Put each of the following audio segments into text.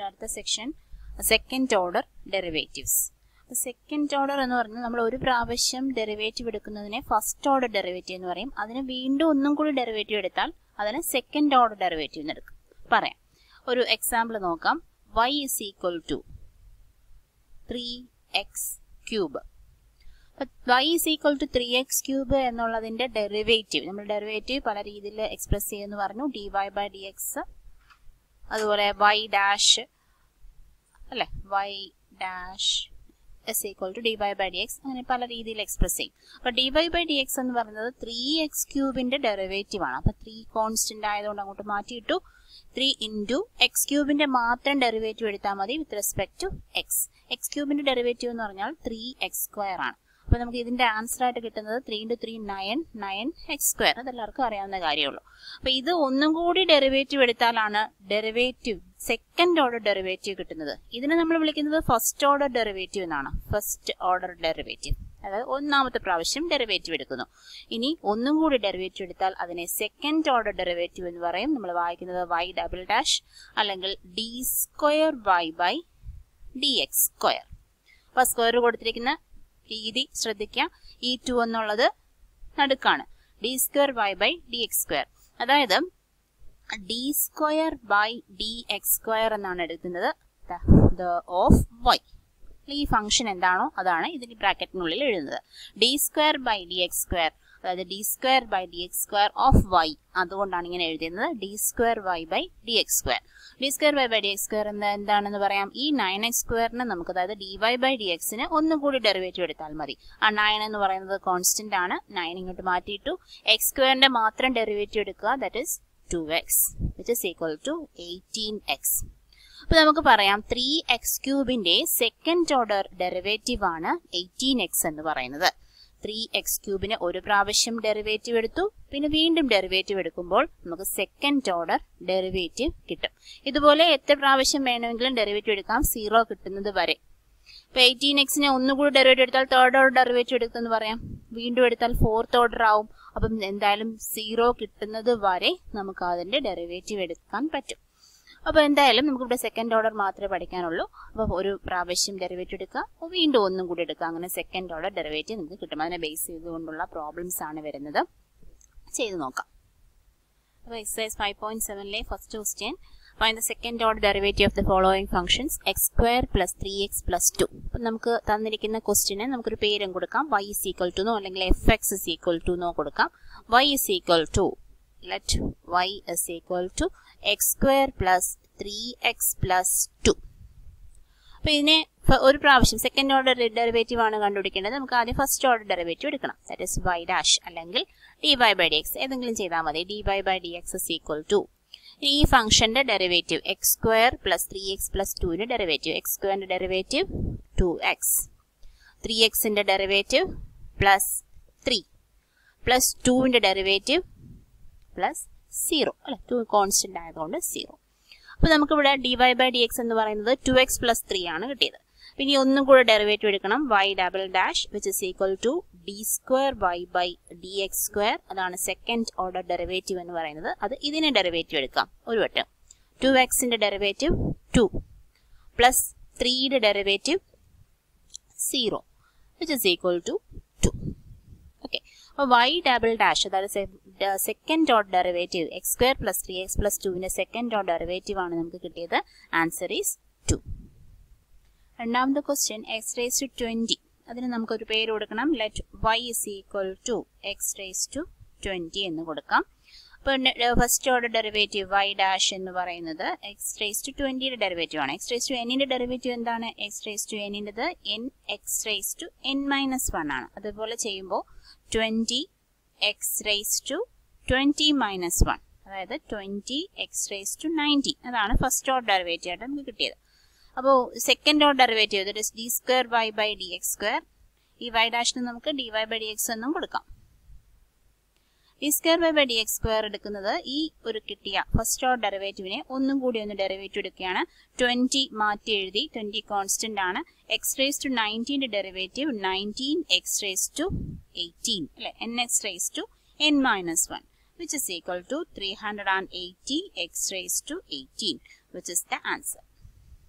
നമ്മുടെ അടുത്ത section second order derivatives second order എന്ന് പറഞ്ഞാൽ നമ്മൾ ഒരു പ്രാവശ്യം ഡെറിവേറ്റീവ് എടുക്കുന്നതിനെ ഫസ്റ്റ് ഓർഡർ ഡെറിവേറ്റീവ് എന്ന് പറയും അതിന് വീണ്ടും ഒന്നും കൂടി ഡെറിവേറ്റീവ് എടുത്താൽ അതിന് സെക്കൻഡ് ഓർഡർ ഡെറിവേറ്റീവ് എന്ന് എടുക്കും പറയാം ഒരു എക്സാമ്പിൾ നോക്കാം y is equal to three x cube y is equal to three x cube എന്നുള്ളതിന്റെ ഡെറിവേറ്റീവ് നമ്മൾ ഡെറിവേറ്റീവ് പല രീതിയിൽ എക്സ്പ്രസ് ചെയ്യുമെന്ന് പറഞ്ഞു d y by d x അതുപോലെ വൈ ഡാഷ് അല്ലെ y dash is equal to d y by d x അങ്ങനെ പല രീതിയിൽ എക്സ്പ്രസ് ചെയ്യും അപ്പൊ d y by d x എന്ന് പറയുന്നത് ത്രീ എക്സ് ക്യൂബിന്റെ ഡെറിവേറ്റീവ് ആണ് അപ്പൊ ത്രീ കോൺസ്റ്റന്റ് ആയതുകൊണ്ട് അങ്ങോട്ട് മാറ്റിയിട്ടു ത്രീ ഇൻറ്റു എക്സ് ക്യൂബിന്റെ മാത്രം ഡെറിവേറ്റീവ് എടുത്താൽ മതി with respect to x x ക്യൂബിന്റെ ഡെറിവേറ്റീവ് എന്ന് പറഞ്ഞാൽ ത്രീ എക്സ് സ്ക്വയർ ആണ് അപ്പൊ നമുക്ക് ഇതിന്റെ ആൻസർ ആയിട്ട് കിട്ടുന്നത് three into three nine nine x square അതെല്ലാവർക്കും അറിയാവുന്ന കാര്യമുള്ളൂ അപ്പൊ ഇത് ഒന്നും കൂടി ഡെറിവേറ്റീവ് എടുത്താലാണ് ഡെറിവേറ്റീവ് സെക്കൻഡ് ഓർഡർ ഡെറിവേറ്റീവ് കിട്ടുന്നത് ഇതിനെ നമ്മൾ വിളിക്കുന്നത് ഫസ്റ്റ് ഓർഡർ ഡെറിവേറ്റീവ് എന്നാണ് ഫസ്റ്റ് ഓർഡർ ഡെറിവേറ്റീവ് അതായത് ഒന്നാമത്തെ പ്രാവശ്യം ഡെറിവേറ്റീവ് എടുക്കുന്നു ഇനി ഒന്നും കൂടി ഡെറിവേറ്റീവ് എടുത്താൽ അതിനെ സെക്കൻഡ് ഓർഡർ ഡെറിവേറ്റീവ് എന്ന് പറയും നമ്മൾ വായിക്കുന്നത് വൈ ഡബിൾ ഡാഷ് അല്ലെങ്കിൽ d square y by d x square അപ്പൊ സ്ക്വയർ കൊടുത്തിരിക്കുന്ന രീതി ശ്രദ്ധിക്കുക ഈ ടു എന്നുള്ളത് നടുക്കാണ് d square y by d x square അതായത് d square by d x square എന്നാണ് എടുക്കുന്നത് ഓഫ് വൈ ഈ ഫംഗ്ഷൻ എന്താണോ അതാണ് ഇതിന്റെ ബ്രാക്കറ്റിനുള്ളിൽ എഴുതുന്നത് d square by d x square അതായത് d square by d x square of y അതുകൊണ്ടാണ് ഇങ്ങനെ എഴുതുന്നത് d square y by d x square d square y by d x square എന്ന് എന്താണെന്ന് പറയാം ഈ നയൻ എക്സ് സ്ക്വയറിന് നമുക്ക് അതായത് ഡി വൈ ബൈ ഡി എക്സിന് ഒന്നും കൂടി ഡെറിവേറ്റീവ് എടുത്താൽ മതി ആ നയൻ എന്ന് പറയുന്നത് കോൺസ്റ്റന്റ് ആണ് നയൻ ഇങ്ങോട്ട് മാറ്റിയിട്ടു എക്സ് സ്ക്വയറിന്റെ മാത്രം ഡെറിവേറ്റീവ് എടുക്കുക that is two x which is equal to eighteen x അപ്പൊ നമുക്ക് പറയാം ത്രീ എക്സ് ക്യൂബിന്റെ സെക്കൻഡ് ഓർഡർ ഡെറിവേറ്റീവ് ആണ് എയ്റ്റീൻ എക്സ് എന്ന് പറയുന്നത് ത്രീ എക്സ് ക്യൂബിന് ഒരു പ്രാവശ്യം ഡെറിവേറ്റീവ് എടുത്തു പിന്നെ വീണ്ടും ഡെറിവേറ്റീവ് എടുക്കുമ്പോൾ നമുക്ക് സെക്കൻഡ് ഓർഡർ ഡെറിവേറ്റീവ് കിട്ടും ഇതുപോലെ എത്ര പ്രാവശ്യം വേണമെങ്കിലും ഡെറിവേറ്റീവ് എടുക്കാം സീറോ കിട്ടുന്നത് വരെ ഇപ്പൊ എയ്റ്റീൻ എക്സിനെ ഒന്നുകൂടി ഡെറിവേറ്റീവ് എടുത്താൽ തേർഡ് ഓർഡർ ഡെറിവേറ്റീവ് എടുത്തെന്ന് പറയാം വീണ്ടും എടുത്താൽ ഫോർത്ത് ഓർഡർ ആവും അപ്പം എന്തായാലും സീറോ കിട്ടുന്നത് വരെ നമുക്ക് അതിന്റെ ഡെറിവേറ്റീവ് എടുക്കാൻ പറ്റും അപ്പൊ എന്തായാലും നമുക്ക് ഇവിടെ സെക്കൻഡ് ഓർഡർ മാത്രമേ പഠിക്കാനുള്ളൂ അപ്പൊ ഒരു പ്രാവശ്യം ഡെറിവേറ്റീവ് എടുക്കുക വീണ്ടും ഒന്നും കൂടി എടുക്കുക അങ്ങനെ സെക്കൻഡ് ഓർഡർ ഡെറിവേറ്റീവ് നമുക്ക് കിട്ടും അതിനെ ബേസ് ചെയ്തുകൊണ്ടുള്ള പ്രോബ്ലംസ് ആണ് വരുന്നത് ചെയ്തു നോക്കാം അപ്പൊ എക്സസൈസ് ഫൈവ് പോയിന്റ് സെവനിലെ first question fine the second order derivative of the following functions x square plus three x plus two അപ്പം നമുക്ക് തന്നിരിക്കുന്ന ക്വസ്റ്റിന് നമുക്കൊരു പേരും കൊടുക്കാം y is equal to no അല്ലെങ്കിൽ f x is equal to no കൊടുക്കാം y is equal to let y is equal to x square plus three x plus two അപ്പൊ ഇതിനെ ഒരു പ്രാവശ്യം സെക്കൻഡ് ഓർഡർ ഡെറിവേറ്റീവ് ആണ് കണ്ടുപിടിക്കേണ്ടത് നമുക്ക് ആദ്യം ഫസ്റ്റ് ഓർഡർ ഡെറിവേറ്റീവ് എടുക്കണം ദാറ്റ് ഇസ് വൈ ഡാഷ് അല്ലെങ്കിൽ d y by d x ഏതെങ്കിലും ചെയ്താൽ മതി d y by d x is equal to ഈ ഫംഗ്ഷന്റെ derivative x square plus three x plus ടുവിന്റെ ഡെറിവേറ്റീവ് എക്സ് സ്ക്വയറിന്റെ ഡെറിവേറ്റീവ് ടു എക്സ് ത്രീ എക്സിന്റെ ഡെറിവേറ്റീവ് പ്ലസ് ത്രീ പ്ലസ് ടുവിന്റെ ഡെറിവേറ്റീവ് പ്ലസ് സീറോ അല്ലെ ടു കോൺസ്റ്റന്റ് ആയതുകൊണ്ട് സീറോ അപ്പൊ നമുക്കിവിടെ d y by d x എന്ന് പറയുന്നത് ടു എക്സ് പ്ലസ് ത്രീ ആണ് കിട്ടിയത് പിന്നെ ഒന്നും കൂടെ ഡെറിവേറ്റീവ് എടുക്കണം y double dash which is equal to d square y by d x square അതാണ് സെക്കൻഡ് ഓർഡർ ഡെറിവേറ്റീവ് എന്ന് പറയുന്നത് അത് ഇതിനെ ഡെറിവേറ്റീവ് എടുക്കാം ഒരു വട്ടം ടു എക്സിന്റെ ഡെറിവേറ്റീവ് ടു പ്ലസ് ത്രീയുടെ derivative zero which is equal to two okay അപ്പോൾ വൈ ഡബിൾ ഡാഷ് അതായത് second order derivative x square plus three x plus ടുവിന്റെ സെക്കൻഡ് ഓർഡർ ഡെറിവേറ്റീവ് ആണ് നമുക്ക് കിട്ടിയത് ആൻസർ ഈസ് ടു രണ്ടാമത്തെ question x raise to twenty അതിന് നമുക്കൊരു പേര് കൊടുക്കണം let y is equal to x raise to twenty എന്ന് കൊടുക്കാം അപ്പോൾ first order derivative y dash എന്ന് പറയുന്നത് എക്സ് റേസ് ടു ട്വന്റിയുടെ ഡെറിവേറ്റീവ് ആണ് എക്സ് റേസ് ടു എന്നിന്റെ ഡെറിവേറ്റീവ് എന്താണ് എക്സ് റേസ് ടു എന്നിൻ്റെത് n x raise to n minus one ആണ് അതുപോലെ ചെയ്യുമ്പോൾ twenty x raise to twenty minus one അതായത് twenty x raise to ninety അതാണ് ഫസ്റ്റ് ഓർഡർ ഡെറിവേറ്റീവ് ആയിട്ട് നമുക്ക് കിട്ടിയത് അപ്പോൾ second order derivative that is d square y by d x square ഈ വൈ ഡാഷിന് നമുക്ക് d y by d x എന്നും കൊടുക്കാം D square y by d x square എടുക്കുന്നത് ഈ ഒരു കിട്ടിയ ഫസ്റ്റ് ഓർഡർ ഡെറിവേറ്റീവിനെ ഒന്നും കൂടി ഒന്ന് ഡെറിവേറ്റീവ് എടുക്കുകയാണ് ട്വന്റി മാറ്റി എഴുതി ട്വന്റി കോൺസ്റ്റന്റ് ആണ് എക്സ് റേസ് ടു നയൻറ്റീൻ്റെ derivative nineteen x raise to eighteen അല്ലെ n x raise to n minus one which is equal to 380 x raised to 18 which is the answer.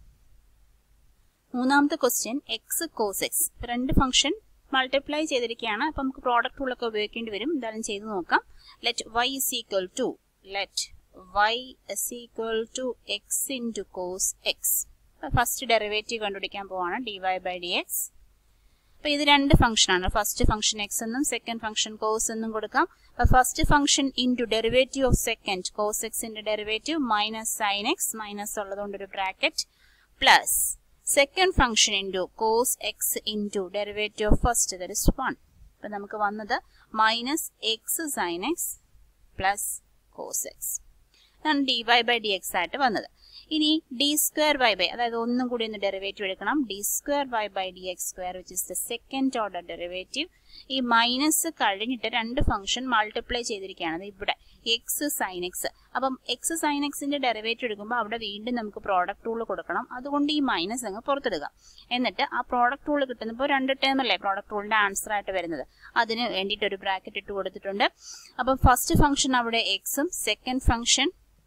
മൂന്നാമത്തെ question x cos x രണ്ട് function multiply ചെയ്തിരിക്കുകയാണ് അപ്പം നമുക്ക് product റൂളൊക്കെ ഉപയോഗിക്കേണ്ടി വരും എന്തായാലും ചെയ്ത് നോക്കാം let y is equal to let y is equal to x into cos x first derivative കണ്ടുപിടിക്കാൻ പോവാണ് d y by d x അപ്പൊ ഇത് രണ്ട് ഫംഗ്ഷൻ ആണ് ഫസ്റ്റ് ഫംഗ്ഷൻ എക്സ് എന്നും സെക്കൻഡ് ഫംഗ്ഷൻ കോസ് എന്നും കൊടുക്കാം first function into derivative of second cos എക്സിന്റെ derivative minus sine x minus ഉള്ളതുകൊണ്ട് ഒരു bracket plus second function into cos x into derivative of first that is one അപ്പൊ നമുക്ക് വന്നത് minus x sine x plus cos x ഇതാണ് d y by d x ആയിട്ട് വന്നത് ഇനി d square y by അതായത് ഒന്നും കൂടി ഒന്ന് ഡെറിവേറ്റീവ് എടുക്കണം d square y by d x square which is the second order derivative ഈ മൈനസ് കഴിഞ്ഞിട്ട് രണ്ട് ഫംഗ്ഷൻ മൾട്ടിപ്ലൈ ചെയ്തിരിക്കുകയാണ് ഇവിടെ എക്സ് സൈൻ എക്സ് അപ്പം എക്സ് സൈൻ എക്സിന്റെ ഡെറിവേറ്റീവ് എടുക്കുമ്പോൾ അവിടെ വീണ്ടും നമുക്ക് പ്രോഡക്റ്റ് റൂൾ കൊടുക്കണം അതുകൊണ്ട് ഈ മൈനസ് അങ്ങ് പുറത്തിടുക എന്നിട്ട് ആ പ്രോഡക്റ്റ് റൂൾ കിട്ടുന്നപ്പോൾ രണ്ട് ടേം അല്ലേ പ്രോഡക്റ്റ് റൂളിന്റെ ആൻസർ ആയിട്ട് വരുന്നത് അതിന് വേണ്ടിയിട്ട് ഒരു ബ്രാക്കറ്റ് ഇട്ട് കൊടുത്തിട്ടുണ്ട് അപ്പം ഫസ്റ്റ് ഫംഗ്ഷൻ അവിടെ എക്സും സെക്കൻഡ് ഫംഗ്ഷൻ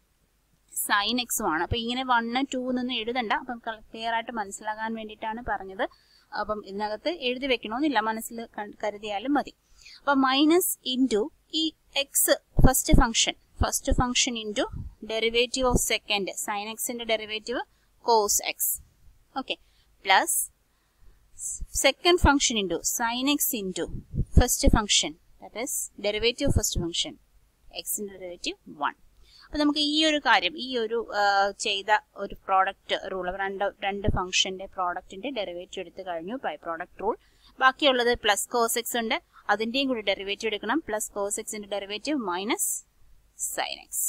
സൈൻ എക്സും ആണ് അപ്പൊ ഇങ്ങനെ വണ്ണ് ടു എന്നൊന്നും എഴുതണ്ട അപ്പം ക്ലിയർ ആയിട്ട് മനസ്സിലാകാൻ വേണ്ടിയിട്ടാണ് പറഞ്ഞത് അപ്പം ഇതിനകത്ത് എഴുതി വെക്കണമെന്നില്ല മനസ്സിൽ കരുതിയാലും മതി അപ്പൊ മൈനസ് ഇൻറ്റു ഈ x first function first function into derivative of second sine എക്സിന്റെ derivative cos x okay plus second function into sine x into first function that is derivative first function എക്സിന്റെ ഡെറിവേറ്റീവ് വൺ അപ്പൊ നമുക്ക് ഈ ഒരു കാര്യം ഈ ഒരു ചെയ്ത ഒരു പ്രോഡക്റ്റ് റൂൾ രണ്ട് രണ്ട് ഫംഗ്ഷന്റെ പ്രോഡക്റ്റിന്റെ ഡെറിവേറ്റീവ് എടുത്തു കഴിഞ്ഞു ബൈ പ്രോഡക്റ്റ് റൂൾ ബാക്കിയുള്ളത് പ്ലസ് കോസ് എക്സ് ഉണ്ട് അതിന്റെയും കൂടി ഡെറിവേറ്റീവ് എടുക്കണം പ്ലസ് കോസ് എക്സിന്റെ ഡെറിവേറ്റീവ് മൈനസ് സൈൻ എക്സ്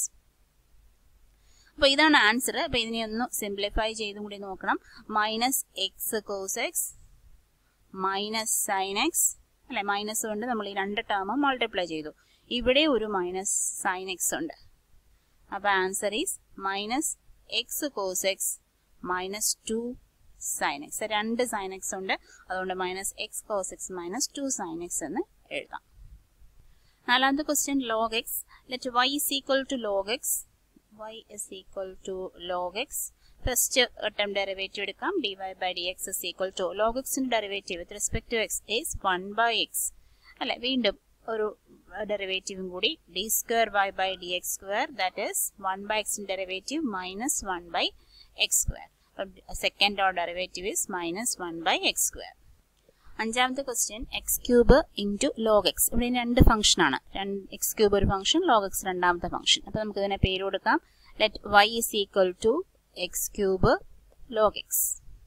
അപ്പൊ ഇതാണ് ആൻസർ അപ്പൊ ഇതിനെ ഒന്ന് സിംപ്ലിഫൈ ചെയ്തും കൂടി നോക്കണം minus x cos x minus sine x അല്ലെ മൈനസ് കൊണ്ട് നമ്മൾ ഈ രണ്ട് ടേമും മൾട്ടിപ്ലൈ ചെയ്തു ഇവിടെ ഒരു മൈനസ് സൈൻ എക്സ് ഉണ്ട് അപ്പൊ answer is minus x cos x minus two sine x രണ്ട് സൈൻ എക്സ് ഉണ്ട് അതുകൊണ്ട് minus x cos x minus two sine x എന്ന് എഴുതാം നാലാമത്തെ question log x let y is equal to log x y is equal to log x first term derivative എടുക്കാം d y by d x is equal to log എക്സിന്റെ derivative with respect to x is one by x അല്ലെ വീണ്ടും ഒരു ഡെറിവേറ്റീവും കൂടി d square y by d x square that is one by എക്സിന്റെ derivative minus one by x square second or derivative is minus one by x square അഞ്ചാമത്തെ question x cube into log x ഇവിടെ രണ്ട് function ആണ് x cube ഒരു function log x രണ്ടാമത്തെ function അപ്പൊ നമുക്ക് ഇതിനെ പേര് കൊടുക്കാം let y is equal to x cube log x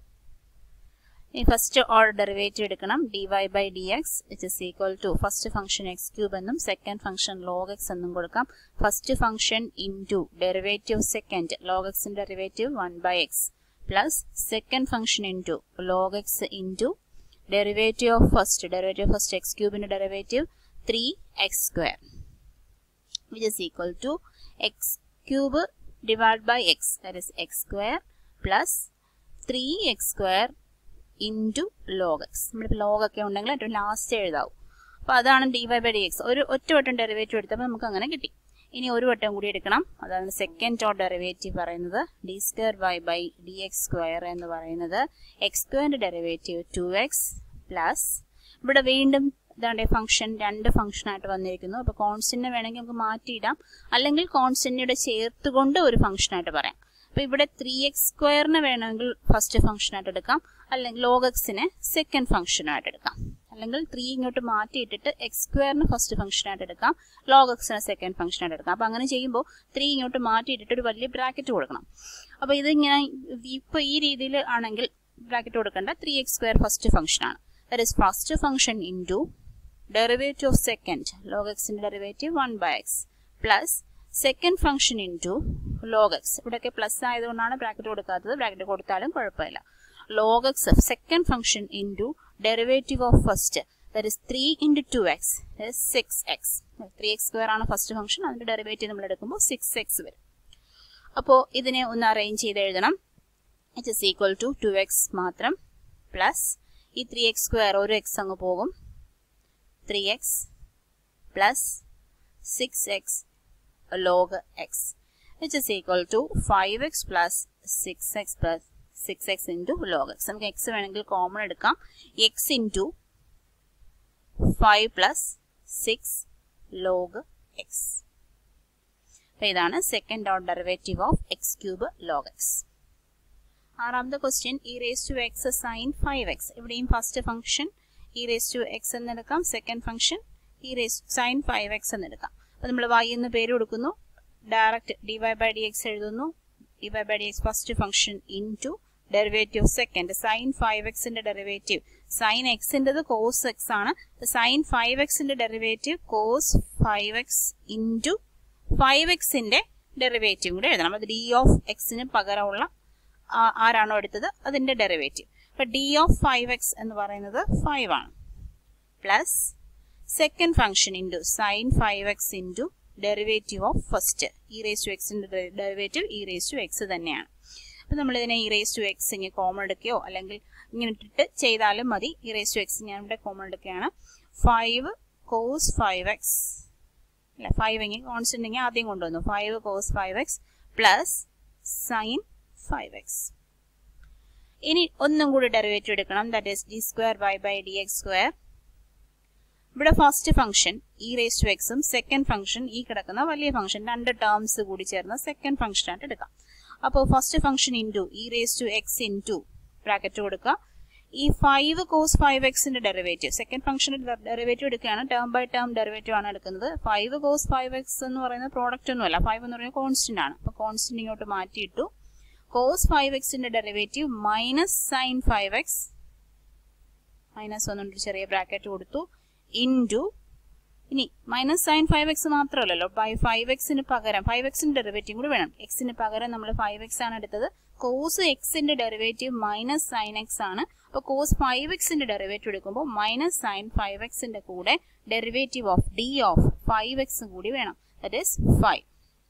ഇനി ഫസ്റ്റ് ഓർഡർ ഡെറിവേറ്റീവ് എടുക്കണം D y by d x it is equal to first function x cube എന്നും സെക്കൻഡ് ഫംഗ്ഷൻ ലോഗ് എക്സ് എന്നും കൊടുക്കാം first function into derivative second log എക്സിന്റെ derivative one by x plus second function into log x into derivative of first derivative first x ക്യൂബിന്റെ derivative three x square which is equal to x cube divide by x that is x square plus three x square into log x നമ്മളിപ്പോൾ log ഒക്കെ ഉണ്ടെങ്കിൽ ഏറ്റവും last എഴുതാവും അപ്പോൾ അതാണ് d y by d x ഒരു ഒറ്റ വട്ടം ഡെറിവേറ്റീവ് എടുത്തപ്പോൾ നമുക്ക് അങ്ങനെ കിട്ടി ഇനി ഒരു വട്ടം കൂടി എടുക്കണം അതാണ് സെക്കൻഡ് ഓർ ഡെറിവേറ്റീവ് പറയുന്നത് d square y by d x square എന്ന് പറയുന്നത് എക്സ് സ്ക്വയറിന്റെ ഡെറിവേറ്റീവ് ടു എക്സ് പ്ലസ് ഇവിടെ വീണ്ടും ഇതാണ്ട് ഫംഗ്ഷൻ രണ്ട് ഫംഗ്ഷൻ ആയിട്ട് വന്നിരിക്കുന്നു അപ്പോൾ കോൺസ്റ്റന്റിനെ വേണമെങ്കിൽ നമുക്ക് മാറ്റിയിടാം അല്ലെങ്കിൽ കോൺസ്റ്റന്റിയുടെ ചേർത്തുകൊണ്ട് ഒരു ഫംഗ്ഷൻ ആയിട്ട് പറയാം അപ്പൊ ഇവിടെ ത്രീ എക്സ് സ്ക്വയറിന് വേണമെങ്കിൽ ഫസ്റ്റ് ഫംഗ്ഷൻ ആയിട്ട് എടുക്കാം അല്ലെങ്കിൽ ലോഗ് എക്സിനെ സെക്കൻഡ് ഫംഗ്ഷനായിട്ട് എടുക്കാം അല്ലെങ്കിൽ ത്രീ ഇങ്ങോട്ട് മാറ്റിയിട്ടിട്ട് എക്സ് സ്ക്വയറിന് ഫസ്റ്റ് ഫംഗ്ഷൻ ആയിട്ട് എടുക്കാം ലോഗ് എക്സിനെ സെക്കൻഡ് ഫംഗ്ഷൻ ആയിട്ട് എടുക്കാം അപ്പൊ അങ്ങനെ ചെയ്യുമ്പോൾ ത്രീ ഇങ്ങോട്ട് മാറ്റിയിട്ടിട്ട് ഒരു വലിയ ബ്രാക്കറ്റ് കൊടുക്കണം അപ്പൊ ഇതിങ്ങനെ ഇപ്പൊ ഈ രീതിയിൽ ആണെങ്കിൽ ബ്രാക്കറ്റ് കൊടുക്കേണ്ട three x square first function ആണ് that is first function into derivative of second log എക്സിന്റെ derivative one by x plus second function into log x ഇവിടെയൊക്കെ പ്ലസ് ആയതുകൊണ്ടാണ് ബ്രാക്കറ്റ് കൊടുക്കാത്തത് ബ്രാക്കറ്റ് കൊടുത്താലും കുഴപ്പമില്ല log x of second function into derivative of first that is 3 into 2x that is 6x 3x square ആണ് first function അതിന്റെ derivative നമ്മൾ എടുക്കുമ്പോൾ 6x വരും അപ്പോൾ ഇതിനെ ഒന്ന് അറേഞ്ച് ചെയ്ത് എഴുതണം it is equal to two x മാത്രം പ്ലസ് ഈ ത്രീ എക്സ് സ്ക്വയർ ഒരു എക്സ് അങ്ങ് പോകും three x plus six x log x which is equal to five x plus six x plus six x into log x നമുക്ക് x വേണമെങ്കിൽ common എടുക്കാം x into five plus six log x അപ്പൊ ഇതാണ് second order derivative of x cube log x ആറാമത്തെ question e raise to X sine five x ഇവിടെയും first function e raise to x എന്നെടുക്കാം second function e raise sine five x എന്നെടുക്കാം അപ്പൊ നമ്മൾ y എന്ന് പേര് കൊടുക്കുന്നു direct d y by d x എഴുതുന്നു d y by d x first function into derivative second sine five എക്സിന്റെ derivative sine എക്സിൻ്റെത് കോസ് എക്സ് ആണ് സൈൻ ഫൈവ് എക്സിന്റെ derivative cos five x into five എക്സിന്റെ derivative കൂടെ എഴുതണം അത് D of എക്സിന് പകരമുള്ള ആരാണോ എടുത്തത് അതിന്റെ ഡെറിവേറ്റീവ് അപ്പൊ ഡി ഓഫ് ഫൈവ് എക്സ് എന്ന് പറയുന്നത് ഫൈവ് ആണ് plus second function into sine five x into derivative of first e raise to എക്സിന്റെ derivative e raise to x തന്നെയാണ് അപ്പൊ നമ്മൾ ഇതിനെ ഇ റേസ് ടു എക്സ് ഇങ്ങനെ കോമൺ എടുക്കുകയോ അല്ലെങ്കിൽ ഇങ്ങനെ ഇട്ടിട്ട് ചെയ്താലും മതി ഇ റേസ് ടു എക്സ് ഞാൻ ഇവിടെ കോമൺ എടുക്കുകയാണ് ഫൈവ് കോസ് ഫൈവ് എക്സ് അല്ല ഫൈവ് എങ്കിൽ കോൺസ്റ്റന്റ് എങ്കിൽ ആദ്യം കൊണ്ടുവന്നു five cos five x plus sine five x ഇനി ഒന്നും കൂടി ഡെറിവേറ്റീവ് എടുക്കണം that is d square y by d x square ഇവിടെ first function e raise to എക്സും സെക്കൻഡ് ഫംഗ്ഷൻ ഈ കിടക്കുന്ന വലിയ ഫംഗ്ഷൻ രണ്ട് ടേംസ് കൂടി ചേർന്ന് സെക്കൻഡ് ഫംഗ്ഷൻ ആയിട്ട് എടുക്കാം അപ്പോൾ first function into e raise to x into bracket കൊടുക്കുക ഈ ഫൈവ് കോസ് ഫൈവ് എക്സിന്റെ ഡെറിവേറ്റീവ് സെക്കൻഡ് ഫംഗ്ഷന്റെ ഡെറിവേറ്റീവ് എടുക്കുകയാണ് ടേം ബൈ ടേം ഡെറിവേറ്റീവ് ആണ് എടുക്കുന്നത് ഫൈവ് കോസ് ഫൈവ് എക്സ് എന്ന് പറയുന്നത് പ്രോഡക്റ്റ് ഒന്നുമല്ല ഫൈവ് എന്ന് പറയുന്നത് കോൺസ്റ്റന്റ് ആണ് അപ്പോൾ കോൺസ്റ്റന്റ് ഇങ്ങോട്ട് മാറ്റിയിട്ടു കോസ് ഫൈവ് എക്സിന്റെ derivative minus sine five x minus ഒന്നുകൊണ്ട് ചെറിയ ബ്രാക്കറ്റ് കൊടുത്തു ഇൻറ്റു ഇനി മൈനസ് സൈൻ ഫൈവ് എക്സ് മാത്രമല്ലല്ലോ ബൈ ഫൈവ് എക്സിന് പകരം ഫൈവ് എക്സിന്റെ ഡെറിവേറ്റീവ് കൂടി വേണം എക്സിന് പകരം നമ്മൾ ഫൈവ് എക്സ് ആണ് എടുത്തത് കോസ് എക്സിന്റെ ഡെറിവേറ്റീവ് മൈനസ് സൈൻ എക്സ് ആണ് അപ്പോൾ കോസ് ഫൈവ് എക്സിന്റെ ഡെറിവേറ്റീവ് എടുക്കുമ്പോൾ മൈനസ് സൈൻ ഫൈവ് എക്സിന്റെ കൂടെ derivative of d of five x കൂടി വേണം ദറ്റ് ഈസ് ഫൈവ്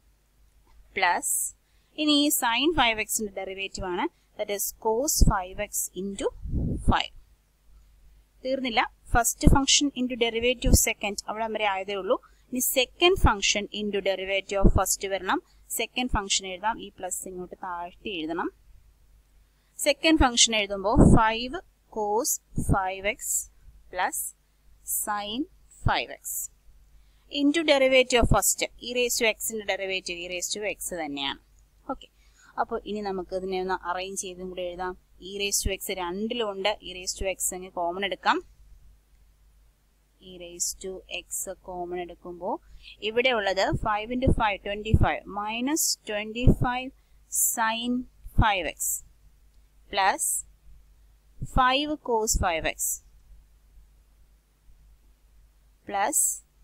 പ്ലസ് ഇനി ഈ സൈൻ ഫൈവ് എക്സിന്റെ ഡെറിവേറ്റീവ് ആണ് that is cos five x into five തീർന്നില്ല first function into derivative second അവിടെ വരെ ആയതേ ഉള്ളൂ ഇനി second function into derivative of first വരണം സെക്കൻഡ് ഫംഗ്ഷൻ എഴുതാം ഈ പ്ലസ് ഇങ്ങോട്ട് താഴ്ത്തി എഴുതണം സെക്കൻഡ് ഫംഗ്ഷൻ എഴുതുമ്പോൾ five cos five x plus sine five x into derivative of first e raise to എക്സിന്റെ derivative e raise to x തന്നെയാണ് okay അപ്പോൾ ഇനി നമുക്ക് ഇതിനെ ഒന്ന് അറേഞ്ച് ചെയ്തും കൂടി എഴുതാം ഇ റേസ് ടു എക്സ് രണ്ടിലും ഉണ്ട് ഇ റേസ് ടു എക്സ് അങ്ങ് കോമൺ എടുക്കാം e raise to x common എടുക്കുമ്പോൾ ഇവിടെ ഉള്ളത് five into five twenty five minus twenty five sine five x plus five cos five x plus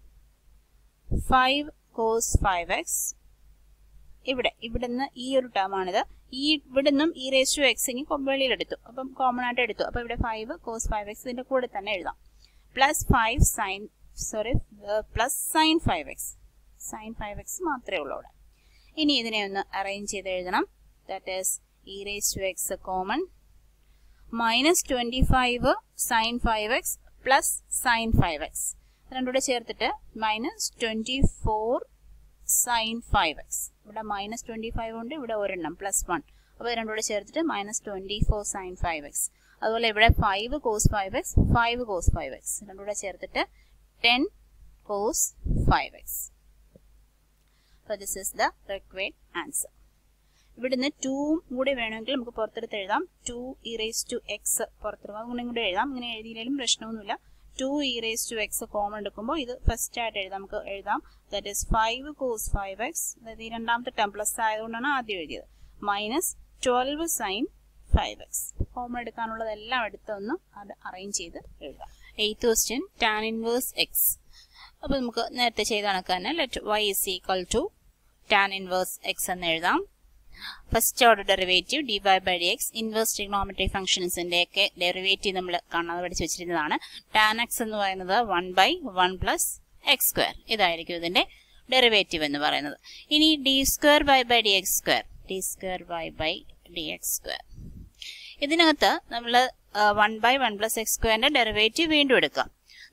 five cos five x ഇവിടെ ഇവിടുന്ന് ഈ ഒരു term ആണിത് ഈ ഇവിടുന്നും ഈ റേസ് ടു എക്സ് ഇനി വെളിയിലെടുത്തു അപ്പം കോമൺ ആയിട്ട് എടുത്തു അപ്പൊ ഇവിടെ ഫൈവ് കോസ് ഫൈവ് എക്സ് ഇതിന്റെ കൂടെ തന്നെ എഴുതാം plus five sine sorry plus sine five x sine five x മാത്രമേ ഉള്ളൂ അവിടെ ഇനി ഇതിനെ ഒന്ന് അറേഞ്ച് ചെയ്ത് എഴുതണം that is e raise to x common minus twenty five sine five x plus sine five x രണ്ടുകൂടെ ചേർത്തിട്ട് minus twenty four sine five x ഇവിടെ മൈനസ് ട്വന്റി ഫൈവ് ഉണ്ട് ഇവിടെ ഒരെണ്ണം പ്ലസ് വൺ അപ്പോൾ രണ്ടുകൂടെ ചേർത്തിട്ട് minus twenty four sine five x അതുപോലെ ഇവിടെ five cos five x five cos five x രണ്ടുകൂടെ ചേർത്തിട്ട് ടെൻ കോസ് ഫൈവ് എക്സ് അപ്പോൾ this is the required answer ഇവിടുന്ന് ടൂവും കൂടെ വേണമെങ്കിൽ നമുക്ക് പുറത്തെടുത്ത് എഴുതാം ടു ഇറേസ് ടു എക്സ് പുറത്തെടുക്കാം അങ്ങനെ കൂടെ എഴുതാം ഇങ്ങനെ എഴുതിയാലും പ്രശ്നമൊന്നുമില്ല two e raise to x common എടുക്കുമ്പോൾ ഇത് ഫസ്റ്റ് ആയിട്ട് എഴുതാം നമുക്ക് എഴുതാം that is five cos five x അതായത് ഈ രണ്ടാമത്തെ ടേം പ്ലസ് ആയതുകൊണ്ടാണ് ആദ്യം എഴുതിയത് minus twelve sine five x common എടുക്കാനുള്ളതെല്ലാം എടുത്തൊന്ന് അത് അറേഞ്ച് ചെയ്ത് എഴുതാം eighth question tan inverse x അപ്പോൾ നമുക്ക് നേരത്തെ ചെയ്ത കണക്ക് തന്നെ let y is equal to tan inverse x എന്ന് എഴുതാം first order derivative d y by d x inverse trigonometric ഫംഗ്ഷൻസിന്റെ ഒക്കെ ഡെറിവേറ്റീവ് നമ്മൾ കാണാതെ പഠിച്ചു വെച്ചിരുന്നതാണ് ടാൻ എക്സ് എന്ന് പറയുന്നത് one by one plus x square ഇതായിരിക്കും ഇതിന്റെ ഡെറിവേറ്റീവ് എന്ന് പറയുന്നത് ഇനി d square by by d x square d square by by d x square ഇതിനകത്ത് നമ്മൾ one by one plus x സ്ക്വയറിന്റെ ഡെറിവേറ്റീവ് വീണ്ടും എടുക്കാം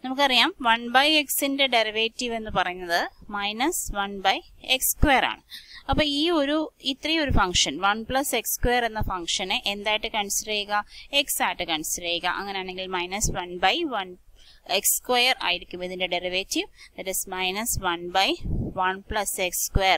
നമുക്കറിയാം വൺ ബൈ എക്സിന്റെ ഡെറിവേറ്റീവ് എന്ന് പറയുന്നത് minus one by x square ആണ് അപ്പൊ ഈ ഒരു ഇത്രയും ഒരു function one plus x square എന്ന ഫംഗ്ഷനെ എന്തായിട്ട് കൺസിഡർ ചെയ്യുക എക്സ് ആയിട്ട് കൺസിഡർ ചെയ്യുക അങ്ങനെയാണെങ്കിൽ minus one by one x square ആയിരിക്കും ഇതിന്റെ derivative that is minus one by one plus x square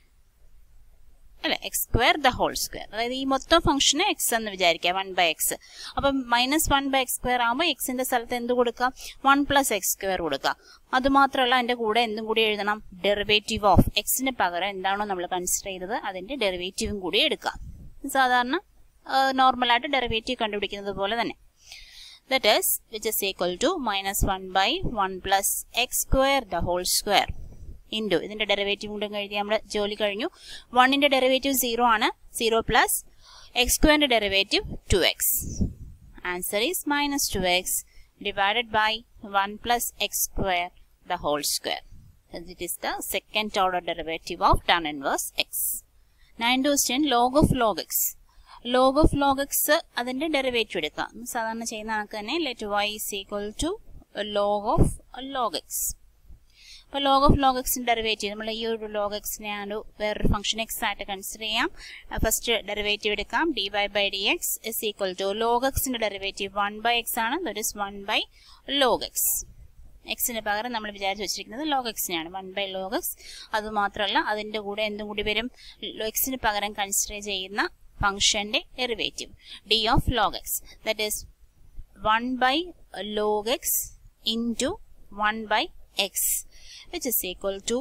അല്ലെ x square the whole square അതായത് ഈ മൊത്തം ഫംഗ്ഷന് എക്സ് എന്ന് വിചാരിക്കുക വൺ ബൈ എക്സ് അപ്പം minus one by x square ആകുമ്പോൾ എക്സിന്റെ സ്ഥലത്ത് എന്ത് കൊടുക്കാം വൺ പ്ലസ് എക്സ് സ്ക്വയർ കൊടുക്കുക അത് മാത്രമല്ല അതിന്റെ കൂടെ എന്തും കൂടി എഴുതണം ഡെറിവേറ്റീവ് ഓഫ് എക്സിന് പകരം എന്താണോ നമ്മൾ കൺസിഡർ ചെയ്തത് അതിന്റെ ഡെറിവേറ്റീവും കൂടി എടുക്കാം സാധാരണ നോർമലായിട്ട് ഡെറിവേറ്റീവ് കണ്ടുപിടിക്കുന്നത് പോലെ തന്നെ that is which is equal to minus one by one plus x square the whole square into ഇതിന്റെ ഡെറിവേറ്റീവ് കൊണ്ടും എഴുതി നമ്മുടെ ജോലി കഴിഞ്ഞു വണ്ണിന്റെ ഡെറിവേറ്റീവ് സീറോ ആണ് സീറോ പ്ലസ് എക്സ് സ്ക്വയറിന്റെ derivative two x answer is minus two x divided by one plus x square the whole square it is the second order derivative of tan inverse x nine question log of log x log of log x അതിന്റെ derivative എടുക്കാം സാധാരണ ചെയ്യുന്ന കണക്ക് തന്നെ let y is equal to log of log x അപ്പോൾ log of log എക്സിന്റെ derivative നമ്മൾ ഈ ഒരു ലോഗ് എക്സിനെ ഒരു വേറൊരു ഫംഗ്ഷൻ എക്സ് ആയിട്ട് കൺസിഡർ ചെയ്യാം ഫസ്റ്റ് ഡെറിവേറ്റീവ് എടുക്കാം d y by d x is equal to log എക്സിന്റെ ഡെറിവേറ്റീവ് വൺ ബൈ എക്സ് ആണ് that is one by log x എക്സിന് പകരം നമ്മൾ വിചാരിച്ച് വെച്ചിരിക്കുന്നത് ലോഗ് എക്സിനെയാണ് വൺ ബൈ ലോഗ് എക്സ് അത് മാത്രമല്ല അതിന്റെ കൂടെ എന്തും കൂടി വരും എക്സിന് പകരം കൺസിഡർ ചെയ്യുന്ന ഫംഗ്ഷന്റെ derivative d of log x that is one by log x into one by x which is equal to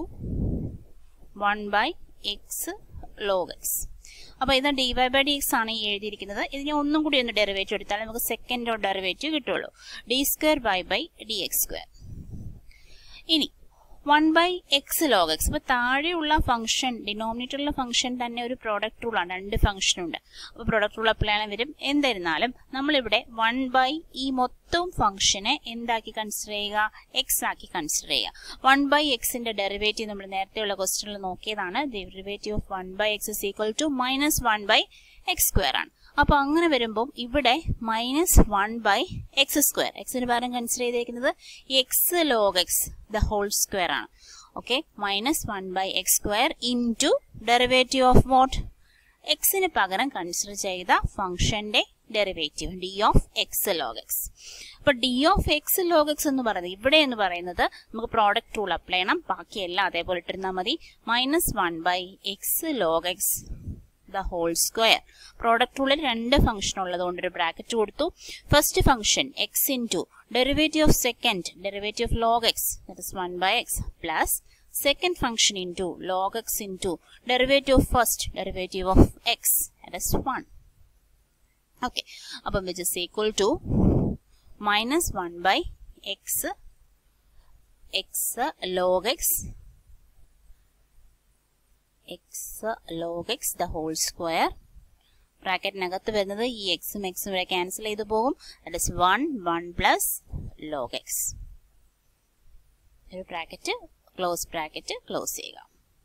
1 by x log x അപ്പോൾ ഇത് d y by d x ആണ് ഈ എഴുതിയിരിക്കുന്നത് ഇതിനെ ഒന്നും കൂടി ഒന്ന് ഡെറിവേറ്റീവ് എടുത്താൽ നമുക്ക് സെക്കൻഡ് ഓർ ഡെറിവേറ്റീവ് കിട്ടുള്ളൂ d square y by d x square ഇനി one by x log x ഇപ്പൊ താഴെയുള്ള ഫംഗ്ഷൻ ഡിനോമിനേറ്ററിലുള്ള ഫംഗ്ഷൻ തന്നെ ഒരു പ്രോഡക്റ്റ് റൂളാണ് രണ്ട് ഫംഗ്ഷൻ ഉണ്ട് അപ്പൊ പ്രോഡക്റ്റ് റൂൾ അപ്ലൈ ചെയ്യാൻ വരും എന്നിരുന്നാലും നമ്മളിവിടെ വൺ ബൈ ഈ മൊത്തം ഫംഗ്ഷനെ എന്താക്കി കൺസിഡർ ചെയ്യുക എക്സ് ആക്കി കൺസിഡർ ചെയ്യുക വൺ ബൈ എക്സിന്റെ ഡെറിവേറ്റീവ് നമ്മൾ നേരത്തെയുള്ള ക്വസ്റ്റനിൽ നോക്കിയതാണ് derivative of one by x is equal to minus one by x square ആണ് അപ്പൊ അങ്ങനെ വരുമ്പോൾ ഇവിടെ minus one by x square എക്സിന് പകരം കൺസിഡർ ചെയ്തിരിക്കുന്നത് x log x the whole square ആണ് okay minus one by x square into derivative of what എക്സിന് പകരം കൺസിഡർ ചെയ്ത ഫംഗ്ഷന്റെ derivative d of x log x അപ്പൊ d of x log x എന്ന് പറയുന്നത് ഇവിടെ എന്ന് പറയുന്നത് നമുക്ക് പ്രോഡക്റ്റ് റൂൾ അപ്ലൈ ചെയ്യണം ബാക്കിയെല്ലാം അതേപോലെ ഇട്ടിരുന്നാൽ മതി minus one by x log x the whole square product റൂളിൽ രണ്ട് ഫംഗ്ഷൻ ഉള്ളതുകൊണ്ട് ഒരു ബ്രാക്കറ്റ് കൊടുത്തു first function x into derivative of second derivative of log x that is one by x plus second function into log x into derivative of first derivative of x that is 1 okay അപ്പം which is equal to minus 1 by x x log x x log x the whole square ബ്രാക്കറ്റിനകത്ത് വരുന്നത് ഈ എക്സും എക്സും ഇവിടെ cancel ചെയ്തു പോകും that is one one plus log x ഒരു ബ്രാക്കറ്റ് ക്ലോസ് ബ്രാക്കറ്റ് ക്ലോസ് ചെയ്യുക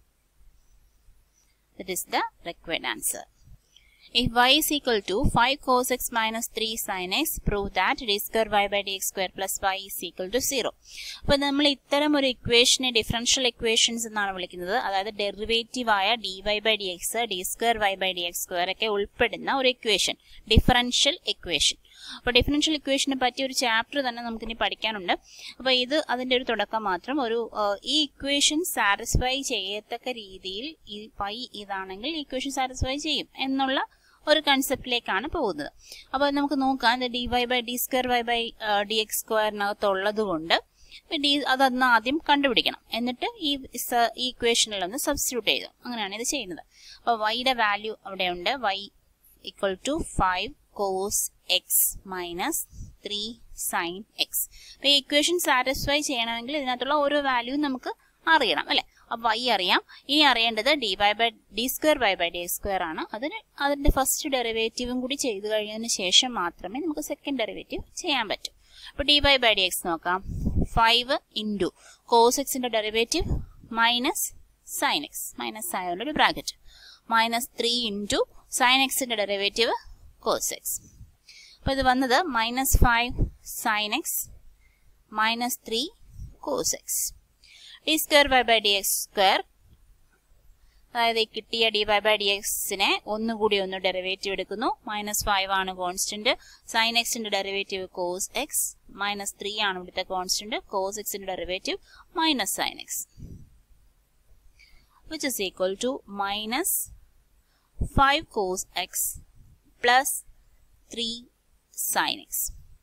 that is the required answer If y is equal to 5 cos x minus 3 sin x, prove that d square y by dx square plus y is equal to 0. അപ്പോൾ നമ്മൾ ഇത്തരം ഒരു ഇക്വേഷനെ differential equations എന്നാണ് വിളിക്കുന്നത് അതായത് derivative ആയ d y by d x d square y by d x square ഒക്കെ ഉൾപ്പെടുന്ന ഒരു ഇക്വേഷൻ ഡിഫറൻഷ്യൽ ഇക്വേഷൻ അപ്പോൾ ഡിഫറൻഷ്യൽ ഇക്വേഷനെ പറ്റിയ ഒരു ചാപ്റ്റർ തന്നെ നമുക്കിനി പഠിക്കാനുണ്ട് അപ്പോൾ ഇത് അതിന്റെ ഒരു തുടക്കം മാത്രം ഒരു ഈ ഇക്വേഷൻ സാറ്റിസ്ഫൈ ചെയ്യത്തക്ക രീതിയിൽ ഈ പൈ ഇതാണെങ്കിൽ ഇക്വേഷൻ സാറ്റിസ്ഫൈ ചെയ്യും എന്നുള്ള ഒരു കൺസെപ്റ്റിലേക്കാണ് പോകുന്നത് അപ്പോൾ നമുക്ക് നോക്കാം d y by d square y by d x സ്ക്വയറിനകത്തുള്ളത് കൊണ്ട് ഡി അതൊന്ന് ആദ്യം കണ്ടുപിടിക്കണം എന്നിട്ട് ഈ ഈ ഇക്വേഷനിൽ ഒന്ന് സബ്സ്റ്റിറ്റ്യൂട്ട് ചെയ്തു അങ്ങനെയാണ് ഇത് ചെയ്യുന്നത് അപ്പോൾ വൈയുടെ വാല്യൂ അവിടെ ഉണ്ട് y equal to five cos x minus three sine x അപ്പൊ ഈ ഇക്വേഷൻ സാറ്റിസ്ഫൈ ചെയ്യണമെങ്കിൽ ഇതിനകത്തുള്ള ഓരോ വാല്യൂ നമുക്ക് അറിയണം അല്ലെ അപ്പൊ വൈ അറിയാം ഇനി അറിയേണ്ടത് d y by d square y by d square ആണ് അതിന് അതിന്റെ ഫസ്റ്റ് ഡെറിവേറ്റീവും കൂടി ചെയ്തു കഴിഞ്ഞതിന് ശേഷം മാത്രമേ നമുക്ക് സെക്കൻഡ് ഡെറിവേറ്റീവ് ചെയ്യാൻ പറ്റൂ അപ്പൊ d y by d x നോക്കാം ഫൈവ് ഇൻറ്റു കോസ് എക്സിന്റെ derivative minus sine x minus ആയതുകൊണ്ട് ഒരു bracket minus three into sine എക്സിന്റെ ഡെറിവേറ്റീവ് കോസ് എക്സ് അപ്പോൾ ഇത് വന്നത് minus five sine x minus three cos x d square y by d x square അതായത് ഈ കിട്ടിയ ഡി വൈ ബൈ ഡി എക്സിനെ ഒന്നുകൂടി ഒന്ന് ഡെറിവേറ്റീവ് എടുക്കുന്നു മൈനസ് ഫൈവ് ആണ് കോൺസ്റ്റന്റ് സൈൻ എക്സിന്റെ derivative cos x minus three ആണ് ഇവിടുത്തെ കോൺസ്റ്റന്റ് കോസ് എക്സിന്റെ derivative minus sine x which is equal to minus 5 cos x plus 3 sin x.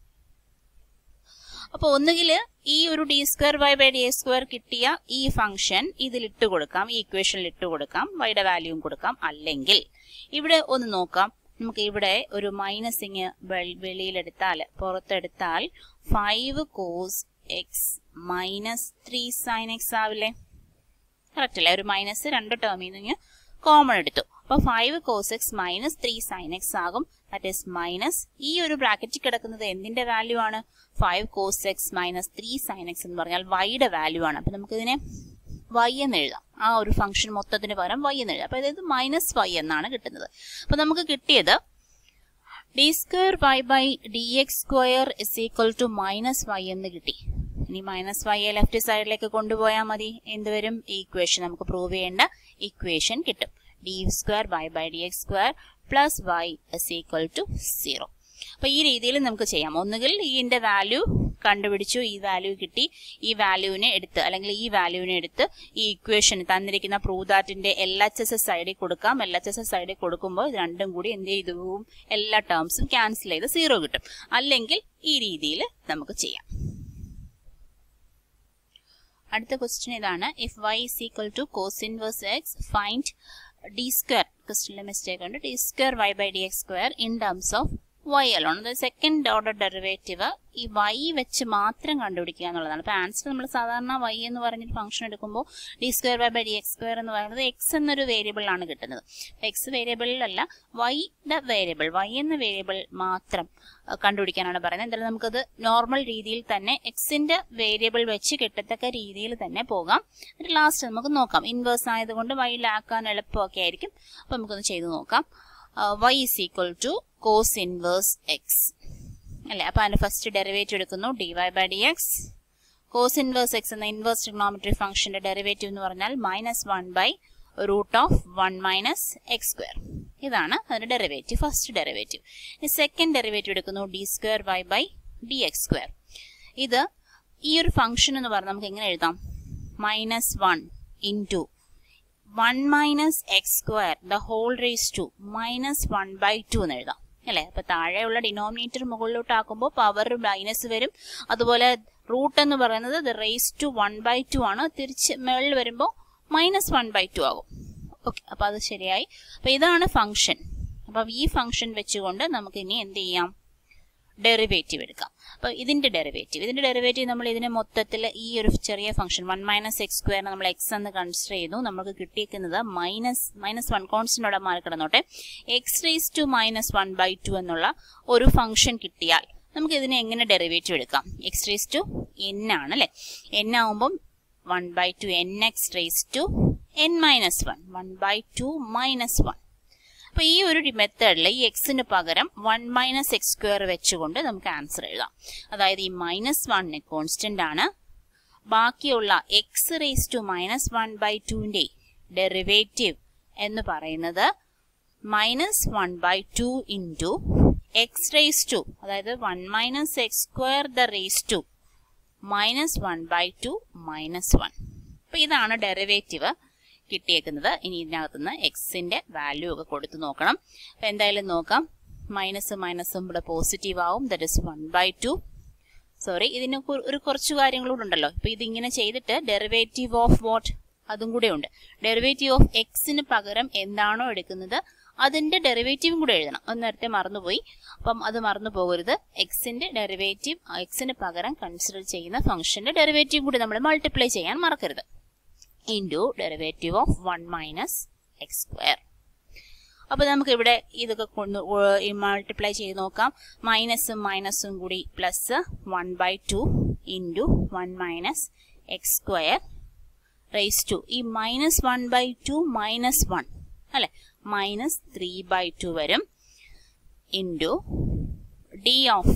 അപ്പോൾ ഒന്നുകിൽ ഈ ഒരു d square y by d square കിട്ടിയ ഈ ഫംഗ്ഷൻ ഇതിൽ ഇട്ട് കൊടുക്കാം ഈ ഇക്വേഷനിൽ ഇട്ട് കൊടുക്കാം വൈയുടെ വാല്യൂവും കൊടുക്കാം അല്ലെങ്കിൽ ഇവിടെ ഒന്ന് നോക്കാം നമുക്ക് ഇവിടെ ഒരു മൈനസ് ഇങ്ങ് വെളിയിലെടുത്താൽ പുറത്തെടുത്താൽ five cos x minus three sine x ആവില്ലേ കറക്റ്റ് അല്ലേ ഒരു മൈനസ് രണ്ട് ടേമിൽ നിന്ന് കോമൺ എടുത്തു അപ്പൊ five cos x minus three sine x ആകും ദാറ്റ് ഈസ് മൈനസ് ഈ ഒരു ബ്രാക്കറ്റിൽ കിടക്കുന്നത് എന്തിന്റെ വാല്യൂ ആണ് five cos x minus three sine x എന്ന് പറഞ്ഞാൽ വൈയുടെ വാല്യൂ ആണ് അപ്പൊ നമുക്കിതിനെ വൈ എന്ന് എഴുതാം ആ ഒരു ഫംഗ്ഷൻ മൊത്തത്തിന് പകരം വൈ എന്ന് എഴുതാം അപ്പൊ അതായത് മൈനസ് വൈ എന്നാണ് കിട്ടുന്നത് അപ്പൊ നമുക്ക് കിട്ടിയത് d square y by d x square is equal to minus y എന്ന് കിട്ടി ഇനി മൈനസ് വൈയെ ലെഫ്റ്റ് സൈഡിലേക്ക് കൊണ്ടുപോയാൽ മതി എന്തുവരും ഈ ഇക്വേഷൻ നമുക്ക് പ്രൂവ് ചെയ്യേണ്ട ഇക്വേഷൻ കിട്ടും d square y by d x square plus y is equal to zero അപ്പൊ ഈ രീതിയിൽ നമുക്ക് ചെയ്യാം ഒന്നുകിൽ ഇതിന്റെ വാല്യൂ കണ്ടുപിടിച്ചു ഈ വാല്യൂ കിട്ടി ഈ വാല്യൂവിനെ എടുത്ത് അല്ലെങ്കിൽ ഈ വാല്യൂവിനെ എടുത്ത് ഈ ഇക്വേഷൻ തന്നിരിക്കുന്ന പ്രൂദാറ്റിന്റെ എൽ എച്ച് എസ് എസ് സൈഡിൽ കൊടുക്കാം എൽ എച്ച് എസ് എസ് സൈഡിൽ കൊടുക്കുമ്പോൾ ഇത് രണ്ടും കൂടി എന്ത് ചെയ്തു പോവും എല്ലാ ടേംസും ക്യാൻസൽ ചെയ്ത് സീറോ കിട്ടും അല്ലെങ്കിൽ ഈ രീതിയിൽ നമുക്ക് ചെയ്യാം അടുത്ത ക്വസ്റ്റ്യൻ ഇതാണ് if y is equal to cos inverse x find d square ക്വസ്റ്റ്യനിലെ മിസ്റ്റേക്ക് ഉണ്ട് d square y by d x square in terms of y alone അതായത് സെക്കൻഡ് ഓർഡർ ഡെറിവേറ്റീവ് ഈ വൈ വെച്ച് മാത്രം കണ്ടുപിടിക്കുക എന്നുള്ളതാണ് അപ്പൊ ആൻസർ നമ്മൾ സാധാരണ വൈ എന്ന് പറഞ്ഞൊരു ഫംഗ്ഷൻ എടുക്കുമ്പോൾ d square y by d x square എന്ന് പറയുന്നത് എക്സ് എന്നൊരു വേരിയബിൾ ആണ് കിട്ടുന്നത് എക്സ് വേരിയബിളിലല്ല വൈയുടെ വേരിയബിൾ വൈ എന്ന വേരിയബിൾ മാത്രം കണ്ടുപിടിക്കാനാണ് പറയുന്നത് എന്തായാലും നമുക്കത് നോർമൽ രീതിയിൽ തന്നെ എക്സിന്റെ വേരിയബിൾ വെച്ച് കിട്ടത്തക്ക രീതിയിൽ തന്നെ പോകാം എന്നിട്ട് ലാസ്റ്റ് നമുക്ക് നോക്കാം ഇൻവേഴ്സ് ആയതുകൊണ്ട് വൈയിലാക്കാൻ എളുപ്പമൊക്കെ ആയിരിക്കും അപ്പൊ നമുക്കൊന്ന് ചെയ്തു നോക്കാം y is equal to cos inverse x അല്ലെ അപ്പൊ അതിന്റെ ഫസ്റ്റ് ഡെറിവേറ്റീവ് എടുക്കുന്നു d y by d x cos inverse x എന്ന ഇൻവേഴ്സ് ട്രിഗ്നോമെട്രി ഫംഗ്ഷന്റെ ഡെറിവേറ്റീവ് എന്ന് പറഞ്ഞാൽ minus one by root of one minus x square ഇതാണ് അതിന്റെ ഡെറിവേറ്റീവ് ഫസ്റ്റ് ഡെറിവേറ്റീവ് ഇനി സെക്കൻഡ് ഡെറിവേറ്റീവ് എടുക്കുന്നു d square y by d x square ഇത് ഈ ഒരു ഫംഗ്ഷൻ എന്ന് പറഞ്ഞാൽ നമുക്ക് എങ്ങനെ എഴുതാം minus one into one minus x square the whole raise to minus one by two എന്ന് എഴുതാം അല്ലെ അപ്പൊ താഴെയുള്ള ഡിനോമിനേറ്റർ മുകളിലോട്ട് ആക്കുമ്പോൾ പവർ മൈനസ് വരും അതുപോലെ റൂട്ട് എന്ന് പറയുന്നത് the raise to one by two ആണ് തിരിച്ച് മുകളിൽ വരുമ്പോൾ മൈനസ് വൺ ബൈ ടു ആകും ഓക്കെ അപ്പൊ അത് ശരിയായി അപ്പൊ ഇതാണ് ഫംഗ്ഷൻ അപ്പൊ ഈ ഫംഗ്ഷൻ വെച്ചുകൊണ്ട് നമുക്ക് ഇനി എന്ത് ചെയ്യാം ഡെറിവേറ്റീവ് എടുക്കാം അപ്പൊ ഇതിന്റെ ഡെറിവേറ്റീവ് ഇതിന്റെ ഡെറിവേറ്റീവ് നമ്മൾ ഇതിനെ മൊത്തത്തിൽ ഈ ഒരു ചെറിയ ഫംഗ്ഷൻ വൺ മൈനസ് എക്സ് സ്ക്വയറിനെ നമ്മൾ എക്സ് എന്ന് കൺസിഡർ ചെയ്തു നമുക്ക് കിട്ടിയിരിക്കുന്നത് മൈനസ് മൈനസ് വൺ കോൺസ്റ്റന്റോടെ മാറി കിടന്നോട്ടെ x raise to minus one by two എന്നുള്ള ഒരു ഫംഗ്ഷൻ കിട്ടിയാൽ നമുക്ക് ഇതിനെ എങ്ങനെ ഡെറിവേറ്റീവ് എടുക്കാം എക്സ് റേസ് ടു എൻ ആണ് അല്ലെ എൻ ആവുമ്പം one by two n x raise to n minus one one by two minus one അപ്പൊ ഈ ഒരു മെത്തേഡിൽ ഈ എക്സിന് പകരം വൺ മൈനസ് എക്സ് സ്ക്വയർ വെച്ചുകൊണ്ട് നമുക്ക് ആൻസർ എഴുതാം അതായത് ഈ മൈനസ് വണ്ണ് കോൺസ്റ്റന്റ് ആണ് ബാക്കിയുള്ള x raise to minus one by ടുവിന്റെ ഡെറിവേറ്റീവ് എന്ന് പറയുന്നത് minus one by two into x raise to അതായത് one minus x square the raise to minus one by two minus one അപ്പൊ ഇതാണ് derivative കിട്ടിയേക്കുന്നത് ഇനി ഇതിനകത്തുനിന്ന് എക്സിന്റെ വാല്യൂ ഒക്കെ കൊടുത്തു നോക്കണം അപ്പൊ എന്തായാലും നോക്കാം മൈനസ് മൈനസും ഇവിടെ പോസിറ്റീവ് ആവും that is one by two sorry ഇതിന് ഒരു കുറച്ച് കാര്യങ്ങളൂടെ ഉണ്ടല്ലോ ഇപ്പൊ ഇതിങ്ങനെ ചെയ്തിട്ട് ഡെറിവേറ്റീവ് ഓഫ് വാട്ട് അതും കൂടെ ഉണ്ട് ഡെറിവേറ്റീവ് ഓഫ് എക്സിന് പകരം എന്താണോ എടുക്കുന്നത് അതിന്റെ ഡെറിവേറ്റീവും കൂടെ എഴുതണം അത് നേരത്തെ മറന്നുപോയി അപ്പം അത് മറന്നു പോകരുത് എക്സിന്റെ ഡെറിവേറ്റീവ് എക്സിന് പകരം കൺസിഡർ ചെയ്യുന്ന ഫംഗ്ഷന്റെ ഡെറിവേറ്റീവ് കൂടി നമ്മൾ മൾട്ടിപ്ലൈ ചെയ്യാൻ മറക്കരുത് into derivative of one minus x square അപ്പൊ നമുക്ക് ഇവിടെ ഇതൊക്കെ കൊണ്ട് മൾട്ടിപ്ലൈ ചെയ്ത് നോക്കാം മൈനസും മൈനസും കൂടി plus one by two into one minus x square raise to ഈ minus one by two minus one അല്ലെ മൈനസ് ത്രീ ബൈ ടു വരും into d of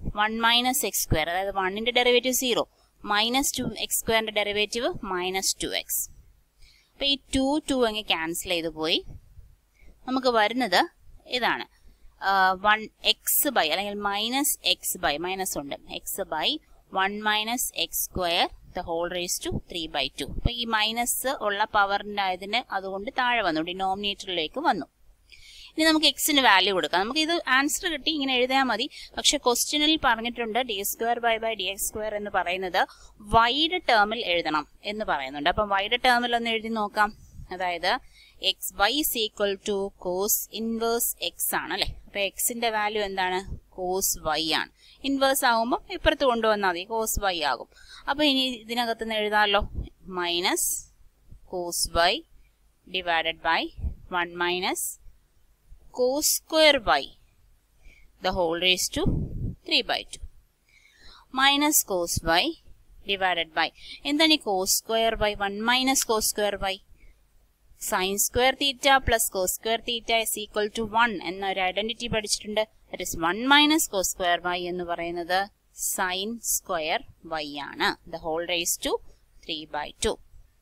one minus x square അതായത് വണ്ണിന്റെ derivative zero minus two x സ്ക്വയറിന്റെ derivative minus two x അപ്പൊ ഈ to to അങ്ങ് cancel ചെയ്ത് പോയി നമുക്ക് വരുന്നത് ഇതാണ് വൺ എക്സ് ബൈ അല്ലെങ്കിൽ മൈനസ് എക്സ് ബൈ മൈനസ് ഉണ്ട് x by one minus x square the whole raise to three by two അപ്പൊ ഈ മൈനസ് ഉള്ള പവറിന്റെ ആയതിന് അതുകൊണ്ട് താഴെ വന്നു ഡിനോമിനേറ്ററിലേക്ക് വന്നു ഇനി നമുക്ക് എക്സിന് വാല്യൂ കൊടുക്കാം നമുക്ക് ഇത് ആൻസർ കിട്ടി ഇങ്ങനെ എഴുതിയാൽ മതി പക്ഷെ ക്വസ്റ്റ്യനിൽ പറഞ്ഞിട്ടുണ്ട് d square by by d x square എന്ന് പറയുന്നത് വൈഡ് ടേമിൽ എഴുതണം എന്ന് പറയുന്നുണ്ട് അപ്പം വൈഡ് ടേമിൽ ഒന്ന് എഴുതി നോക്കാം അതായത് x y is equal to cos inverse x ആണ് അല്ലെ അപ്പൊ എക്സിന്റെ വാല്യൂ എന്താണ് കോസ് വൈ ആണ് ഇൻവേഴ്സ് ആകുമ്പോൾ ഇപ്പുറത്ത് കൊണ്ടുവന്നാൽ മതി കോസ് വൈ ആകും അപ്പൊ ഇനി ഇതിനകത്ത് നിന്ന് എഴുതാമല്ലോ minus cos y divided by one minus cos square y the whole raised to 3 by 2 minus cos y divided by എന്താണ് ഈ cos square y 1 minus cos square y sin square theta plus cos square theta is equal to 1 എന്ന ഒരു identity പഠിച്ചിട്ടുണ്ട് that is 1 minus cos square y എന്ന് പറയുന്നത് sin square y ആണ് the whole raised to 3 by 2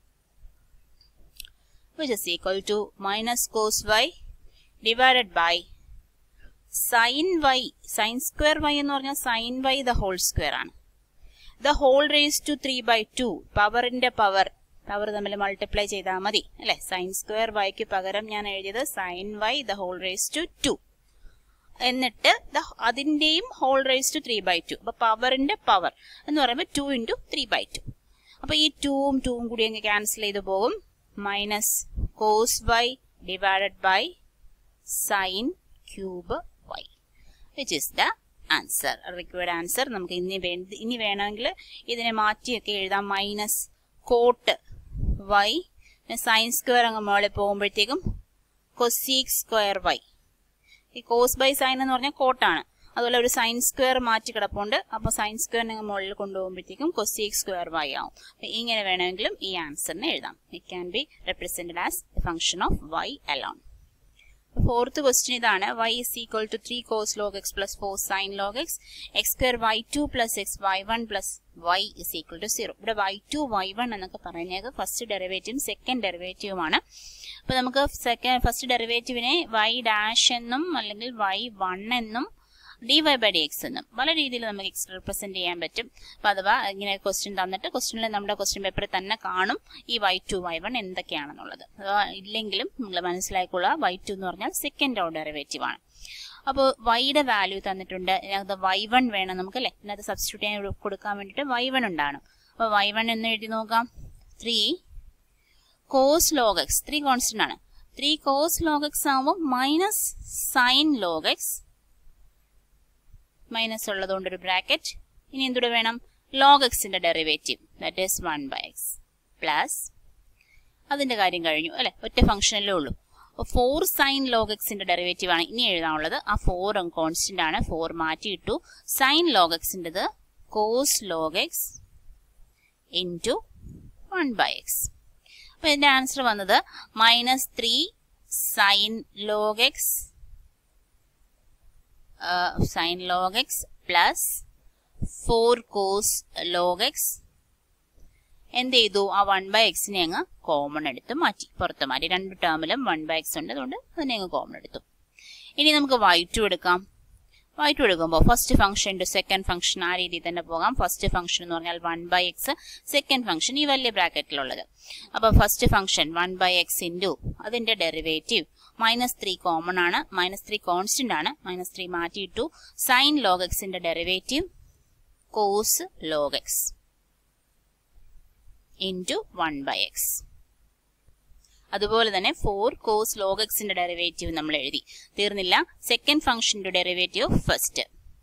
which is equal to minus cos y divided by sine y sine square y എന്ന് പറഞ്ഞാൽ sine y the whole square ആണ് the whole raise to three by two പവറിന്റെ power power തമ്മിൽ multiply ചെയ്താൽ മതി അല്ലെ sine square വൈക്ക് പകരം ഞാൻ എഴുതിയത് sine y the whole raise to two എന്നിട്ട് അതിന്റെയും whole raise to three by two അപ്പൊ പവറിന്റെ പവർ എന്ന് പറയുമ്പോൾ two into three by two അപ്പൊ ഈ ടൂവും ടൂവും കൂടി അങ്ങ് ക്യാൻസൽ ചെയ്ത് പോകും minus cos y divided by sine cube y which is the answer required answer നമുക്ക് ഇനി വേ ഇനി വേണമെങ്കിൽ ഇതിനെ മാറ്റിയൊക്കെ എഴുതാം minus cot y sine square അങ്ങ് മുകളിൽ പോകുമ്പോഴത്തേക്കും കൊസീക് സ്ക്വയർ വൈ ഈ കോസ് ബൈ സൈൻ എന്ന് പറഞ്ഞാൽ കോട്ടാണ് അതുപോലെ ഒരു സൈൻ സ്ക്വയർ മാറ്റി കിടപ്പുണ്ട് അപ്പോൾ സൈൻ സ്ക്വയറിനെ മുകളിൽ കൊണ്ടുപോകുമ്പോഴത്തേക്കും കൊസീക് സ്ക്വയർ വൈ ആവും അപ്പൊ ഇങ്ങനെ വേണമെങ്കിലും ഈ ആൻസറിനെ എഴുതാം it can be represented as function of y alone fourth question ഇതാണ് y is equal to three cos log x plus four sine log x x square y two plus x y one plus y is equal to zero ഇവിടെ y two y one എന്നൊക്കെ പറയുന്നത് first ഡെറിവേറ്റീവും second ഡെറിവേറ്റീവുമാണ് അപ്പൊ നമുക്ക് second first ഡെറിവേറ്റീവിനെ y dash എന്നും അല്ലെങ്കിൽ വൈ വൺ എന്നും d y by d x എന്നും പല രീതിയിൽ നമുക്ക് എക്സ് റെപ്രസെന്റ് ചെയ്യാൻ പറ്റും അപ്പൊ അഥവാ ഇങ്ങനെ ക്വസ്റ്റ്യൻ തന്നിട്ട് ക്വസ്റ്റ്യനിൽ നമ്മുടെ ക്വസ്റ്റ്യൻ പേപ്പറിൽ തന്നെ കാണും ഈ വൈ ടു വൈ വൺ എന്തൊക്കെയാണെന്നുള്ളത് അഥവാ ഇല്ലെങ്കിലും നിങ്ങൾ മനസ്സിലാക്കിക്കൊള്ളുക വൈ ടു എന്ന് പറഞ്ഞാൽ സെക്കൻഡ് ഓർഡർ ഡെറിവേറ്റീവ് ആണ് അപ്പോൾ വൈയുടെ വാല്യൂ തന്നിട്ടുണ്ട് ഇതിനകത്ത് വൈ വൺ വേണം നമുക്ക് അല്ലെ ഇതിനകത്ത് സബ്സ്റ്റിറ്റ്യൂട്ട് ചെയ്യാൻ കൊടുക്കാൻ വേണ്ടിയിട്ട് വൈ വൺ ഉണ്ടാണ് അപ്പോൾ വൈ വൺ എന്ന് എഴുതി നോക്കാം three cos log x three constant ആണ് ത്രീ കോസ് ലോഗ് എക്സ് ആവുമ്പോൾ minus sine log x minus ഉള്ളതുകൊണ്ട് ഒരു ബ്രാക്കറ്റ് ഇനി എന്തുകൂടെ വേണം ലോഗ് എക്സിന്റെ derivative that is one by x plus അതിന്റെ കാര്യം കഴിഞ്ഞു അല്ലെ ഒറ്റ ഫംഗ്ഷനല്ലേ ഉള്ളൂ ഫോർ സൈൻ ലോഗ് എക്സിന്റെ ഡെറിവേറ്റീവ് ആണ് ഇനി എഴുതാനുള്ളത് ആ ഫോർ കോൺസ്റ്റന്റ് ആണ് ഫോർ മാറ്റിയിട്ടു സൈൻ ലോഗ് എക്സിൻ്റെത് cos log x into one by x അപ്പൊ ഇതിന്റെ ആൻസർ വന്നത് minus three sine log x sine log x plus four cos log x എന്ത് ചെയ്തു ആ വൺ ബൈ എക്സിനെ അങ്ങ് കോമൺ എടുത്ത് മാറ്റി പുറത്ത് മാറ്റി രണ്ട് ടേമിലും വൺ ബൈ എക്സ് ഉണ്ട് അതുകൊണ്ട് അതിനെ അങ്ങ് കോമൺ എടുത്തു ഇനി നമുക്ക് വൈ ടു എടുക്കാം വൈ ടു എടുക്കുമ്പോൾ first function two second function ആ രീതിയിൽ തന്നെ പോകാം ഫസ്റ്റ് ഫംഗ്ഷൻ എന്ന് പറഞ്ഞാൽ one by x second function ഈ വലിയ ബ്രാക്കറ്റിലുള്ളത് അപ്പോൾ first function one by x into അതിന്റെ ഡെറിവേറ്റീവ് മൈനസ് ത്രീ കോമൺ ആണ് മൈനസ് ത്രീ കോൺസ്റ്റന്റ് ആണ് മൈനസ് ത്രീ മാറ്റിയിട്ടു സൈൻ ലോഗ് എക്സിന്റെ derivative cos log x into one by x അതുപോലെ തന്നെ ഫോർ കോസ് ലോഗ് എക്സിന്റെ ഡെറിവേറ്റീവ് നമ്മൾ എഴുതി തീർന്നില്ല സെക്കൻഡ് ഫംഗ്ഷന്റെ derivative first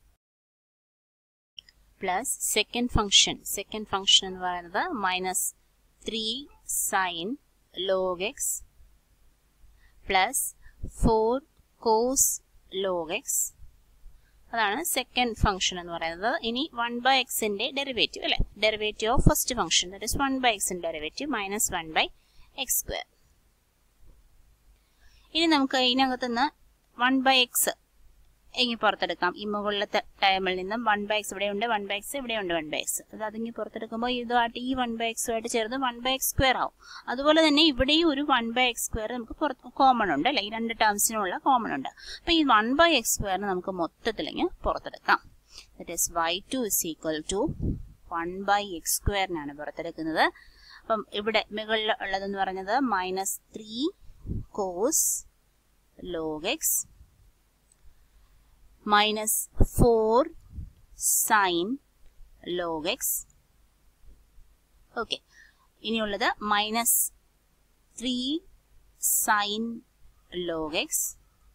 plus second function second function എന്ന് പറയുന്നത് minus three sine log x plus four cos log x അതാണ് സെക്കൻഡ് ഫംഗ്ഷൻ എന്ന് പറയുന്നത് ഇനി വൺ ബൈ എക്സിന്റെ ഡെറിവേറ്റീവ് അല്ലെ derivative of first function that is one by എക്സിന്റെ derivative minus one by x square ഇനി നമുക്ക് ഇതിനകത്ത് നിന്ന് വൺ ബൈ എക്സ് ഇങ്ങനെ പുറത്തെടുക്കാം ഈ മുകളിലത്തെ ടൈമിൽ നിന്നും വൺ ബൈ എക്സ് ഇവിടെയുണ്ട് വൺ ബൈ എക്സ് ഇവിടെയുണ്ട് വൺ ബൈ എക്സ് അത് അതിങ്ങനെ പുറത്തെടുക്കുമ്പോൾ ഇതുമായിട്ട് ഈ വൺ ബൈ എക്സുമായിട്ട് ചേർന്ന് വൺ ബൈ എക്സ് സ്ക്വയർ ആവും അതുപോലെ തന്നെ ഇവിടെയും ഒരു വൺ ബൈ എക്സ് സ്ക്വയർ നമുക്ക് പുറത്ത് കോമൺ ഉണ്ട് അല്ലെ ഈ രണ്ട് ടേംസിനുള്ള കോമൺ ഉണ്ട് അപ്പൊ ഈ വൺ ബൈ എക്സ് സ്ക്വയറിന് നമുക്ക് മൊത്തത്തിൽ ഇങ്ങനെ പുറത്തെടുക്കാം that is y two is equal to one by x സ്ക്വയറിനാണ് പുറത്തെടുക്കുന്നത് അപ്പം ഇവിടെ മുകളിൽ ഉള്ളതെന്ന് പറഞ്ഞത് minus three cos log x minus four sine log x okay ഇനിയുള്ളത് minus three sine log x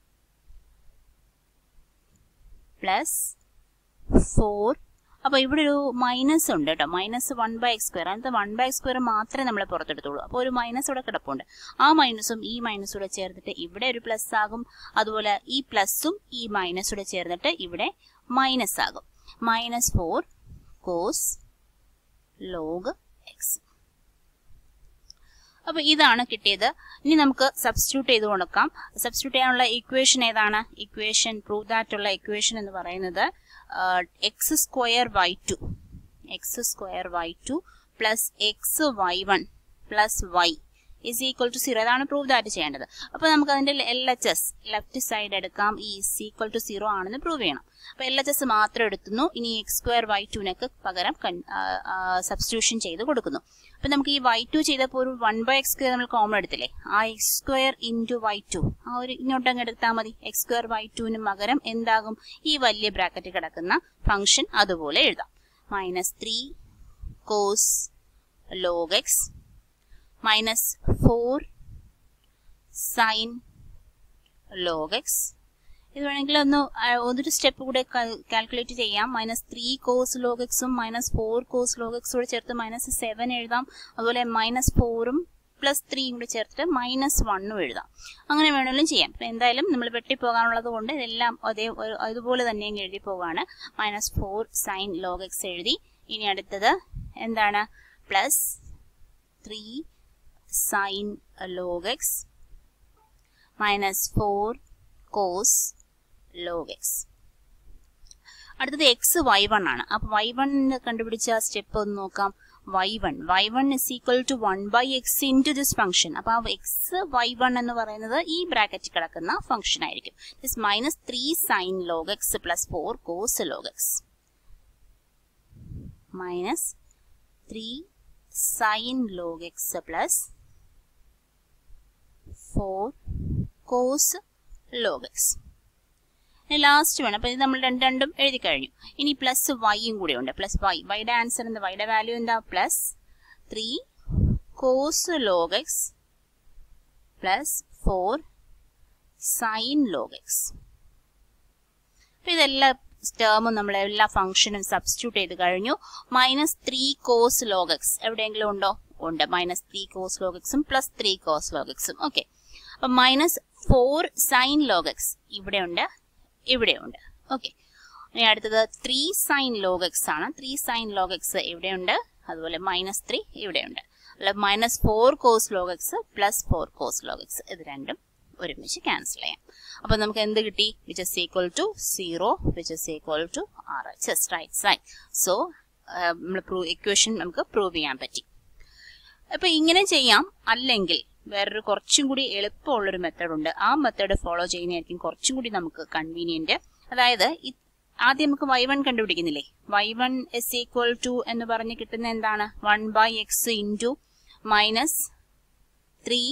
plus four അപ്പൊ ഇവിടെ ഒരു മൈനസ് ഉണ്ട് കേട്ടോ minus one by x square അതിനകത്ത് വൺ ബൈ എക്സ് സ്ക്വയർ മാത്രമേ നമ്മൾ പുറത്തെടുത്തുള്ളൂ അപ്പോൾ ഒരു മൈനസ് ഇവിടെ കിടപ്പുണ്ട് ആ മൈനസും ഈ മൈനസും കൂടെ ചേർത്തിട്ട് ഇവിടെ ഒരു പ്ലസ് ആകും അതുപോലെ ഈ പ്ലസും ഈ മൈനസും കൂടെ ചേർന്നിട്ട് ഇവിടെ മൈനസ് ആകും minus four cos log x അപ്പൊ ഇതാണ് കിട്ടിയത് ഇനി നമുക്ക് സബ്സ്റ്റിറ്റ്യൂട്ട് ചെയ്ത് കൊടുക്കാം സബ്സ്റ്റിറ്റ്യൂട്ട് ചെയ്യാനുള്ള ഇക്വേഷൻ ഏതാണ് ഇക്വേഷൻ പ്രൂവ് ദാറ്റ് ഉള്ള ഇക്വേഷൻ എന്ന് പറയുന്നത് x square y two x square y two plus x y one plus y is equal to zero അതാണ് പ്രൂവ് ദാറ്റ് ചെയ്യേണ്ടത് അപ്പൊ നമുക്ക് അതിന്റെ L H S left side എടുക്കാം ഈ ഇസ് ഈക്വൽ ടു സീറോ ആണെന്ന് പ്രൂവ് ചെയ്യണം അപ്പൊ എൽ എച്ച് എസ് മാത്രം എടുത്തുന്നു ഇനി എക്സ് സ്ക്വയർ വൈ ടുവിനൊക്കെ പകരം സബ്സ്റ്റിറ്റ്യൂഷൻ ചെയ്ത് കൊടുക്കുന്നു അപ്പൊ നമുക്ക് ഈ വൈ ടു ചെയ്തപ്പോൾ ഒരു വൺ ബൈ എക്സ് സ്ക്വയർ നമ്മൾ കോമൺ എടുത്തില്ലേ ആ x square into y two ആ ഒരു ഇങ്ങോട്ടങ്ങ് എടുത്താൽ മതി എക്സ് സ്ക്വയർ വൈ ടുവിന് പകരം എന്താകും ഈ വലിയ ബ്രാക്കറ്റ് കിടക്കുന്ന ഫംഗ്ഷൻ അതുപോലെ എഴുതാം minus three cos log x minus four sine log x ഇത് വേണമെങ്കിൽ ഒന്ന് ഒരു സ്റ്റെപ്പ് കൂടെ കാൽക്കുലേറ്റ് ചെയ്യാം മൈനസ് ത്രീ കോസ് ലോഗ് എക്സും മൈനസ് ഫോർ കോസ് ലോഗ് എക്സും കൂടെ ചേർത്ത് മൈനസ് സെവൻ എഴുതാം അതുപോലെ മൈനസ് ഫോറും പ്ലസ് ത്രീയും കൂടി ചേർത്തിട്ട് മൈനസ് വണ്ണും എഴുതാം അങ്ങനെ വേണമെങ്കിലും ചെയ്യാം ഇപ്പം എന്തായാലും നമ്മൾ വെട്ടിപ്പോകാനുള്ളത് കൊണ്ട് ഇതെല്ലാം അതേ അതുപോലെ തന്നെ അങ്ങ് എഴുതി പോവാണ് minus four sine log x എഴുതി ഇനി അടുത്തത് എന്താണ് plus three sine log x minus four cos log x അടുത്തത് എക്സ് വൈ വൺ ആണ് അപ്പൊ വൈ വൺ കണ്ടുപിടിച്ച സ്റ്റെപ്പ് ഒന്ന് നോക്കാം y one y one is equal to one by x into this function അപ്പൊ ആ എക്സ് വൈ വൺ എന്ന് പറയുന്നത് ഈ ബ്രാക്കറ്റിൽ കിടക്കുന്ന ഫംഗ്ഷൻ ആയിരിക്കും this minus three sine log x plus four cos log x minus three sine log x plus four cos log x last വേണം അപ്പൊ ഇത് നമ്മൾ രണ്ട് രണ്ടും എഴുതി കഴിഞ്ഞു ഇനി പ്ലസ് വൈയും കൂടെ ഉണ്ട് പ്ലസ് വൈ വൈയുടെ ആൻസർ എന്താ വൈയുടെ വാല്യൂ എന്താ plus three cos log x plus four sine log x അപ്പൊ ഇതെല്ലാം ടേമും നമ്മൾ എല്ലാ ഫംഗ്ഷനും സബ്സ്റ്റിറ്റ്യൂട്ട് ചെയ്ത് കഴിഞ്ഞു minus three cos log x എവിടെയെങ്കിലും ഉണ്ടോ ഉണ്ട് മൈനസ് ത്രീ കോസ് ലോഗ് എക്സും പ്ലസ് ത്രീ കോസ് ലോഗ് എക്സും ഓക്കെ അപ്പൊ minus four sine log x ഇവിടെയുണ്ട് ഇവിടെയുണ്ട് ഓക്കെ ഇനി അടുത്തത് ത്രീ സൈൻ ലോഗ് എക്സ് ആണ് ത്രീ സൈൻ ലോഗ് എക്സ് ഇവിടെയുണ്ട് അതുപോലെ മൈനസ് ത്രീ ഇവിടെയുണ്ട് അല്ല minus four cos log x plus four cos log x ഇത് രണ്ടും ഒരുമിച്ച് ക്യാൻസൽ ചെയ്യാം അപ്പൊ നമുക്ക് എന്ത് കിട്ടി which is equal to zero which is equal to R H S right side so നമ്മൾ പ്രൂവ് ഇക്വേഷൻ നമുക്ക് പ്രൂവ് ചെയ്യാൻ പറ്റി അപ്പൊ ഇങ്ങനെ ചെയ്യാം അല്ലെങ്കിൽ വേറൊരു കുറച്ചും കൂടി എളുപ്പമുള്ളൊരു മെത്തേഡ് ഉണ്ട് ആ മെത്തേഡ് ഫോളോ ചെയ്യുന്നതായിരിക്കും കുറച്ചും കൂടി നമുക്ക് കൺവീനിയന്റ് അതായത് ആദ്യം നമുക്ക് വൈ വൺ കണ്ടുപിടിക്കുന്നില്ലേ y one is equal to എന്ന് പറഞ്ഞ് കിട്ടുന്ന എന്താണ് one by x into minus three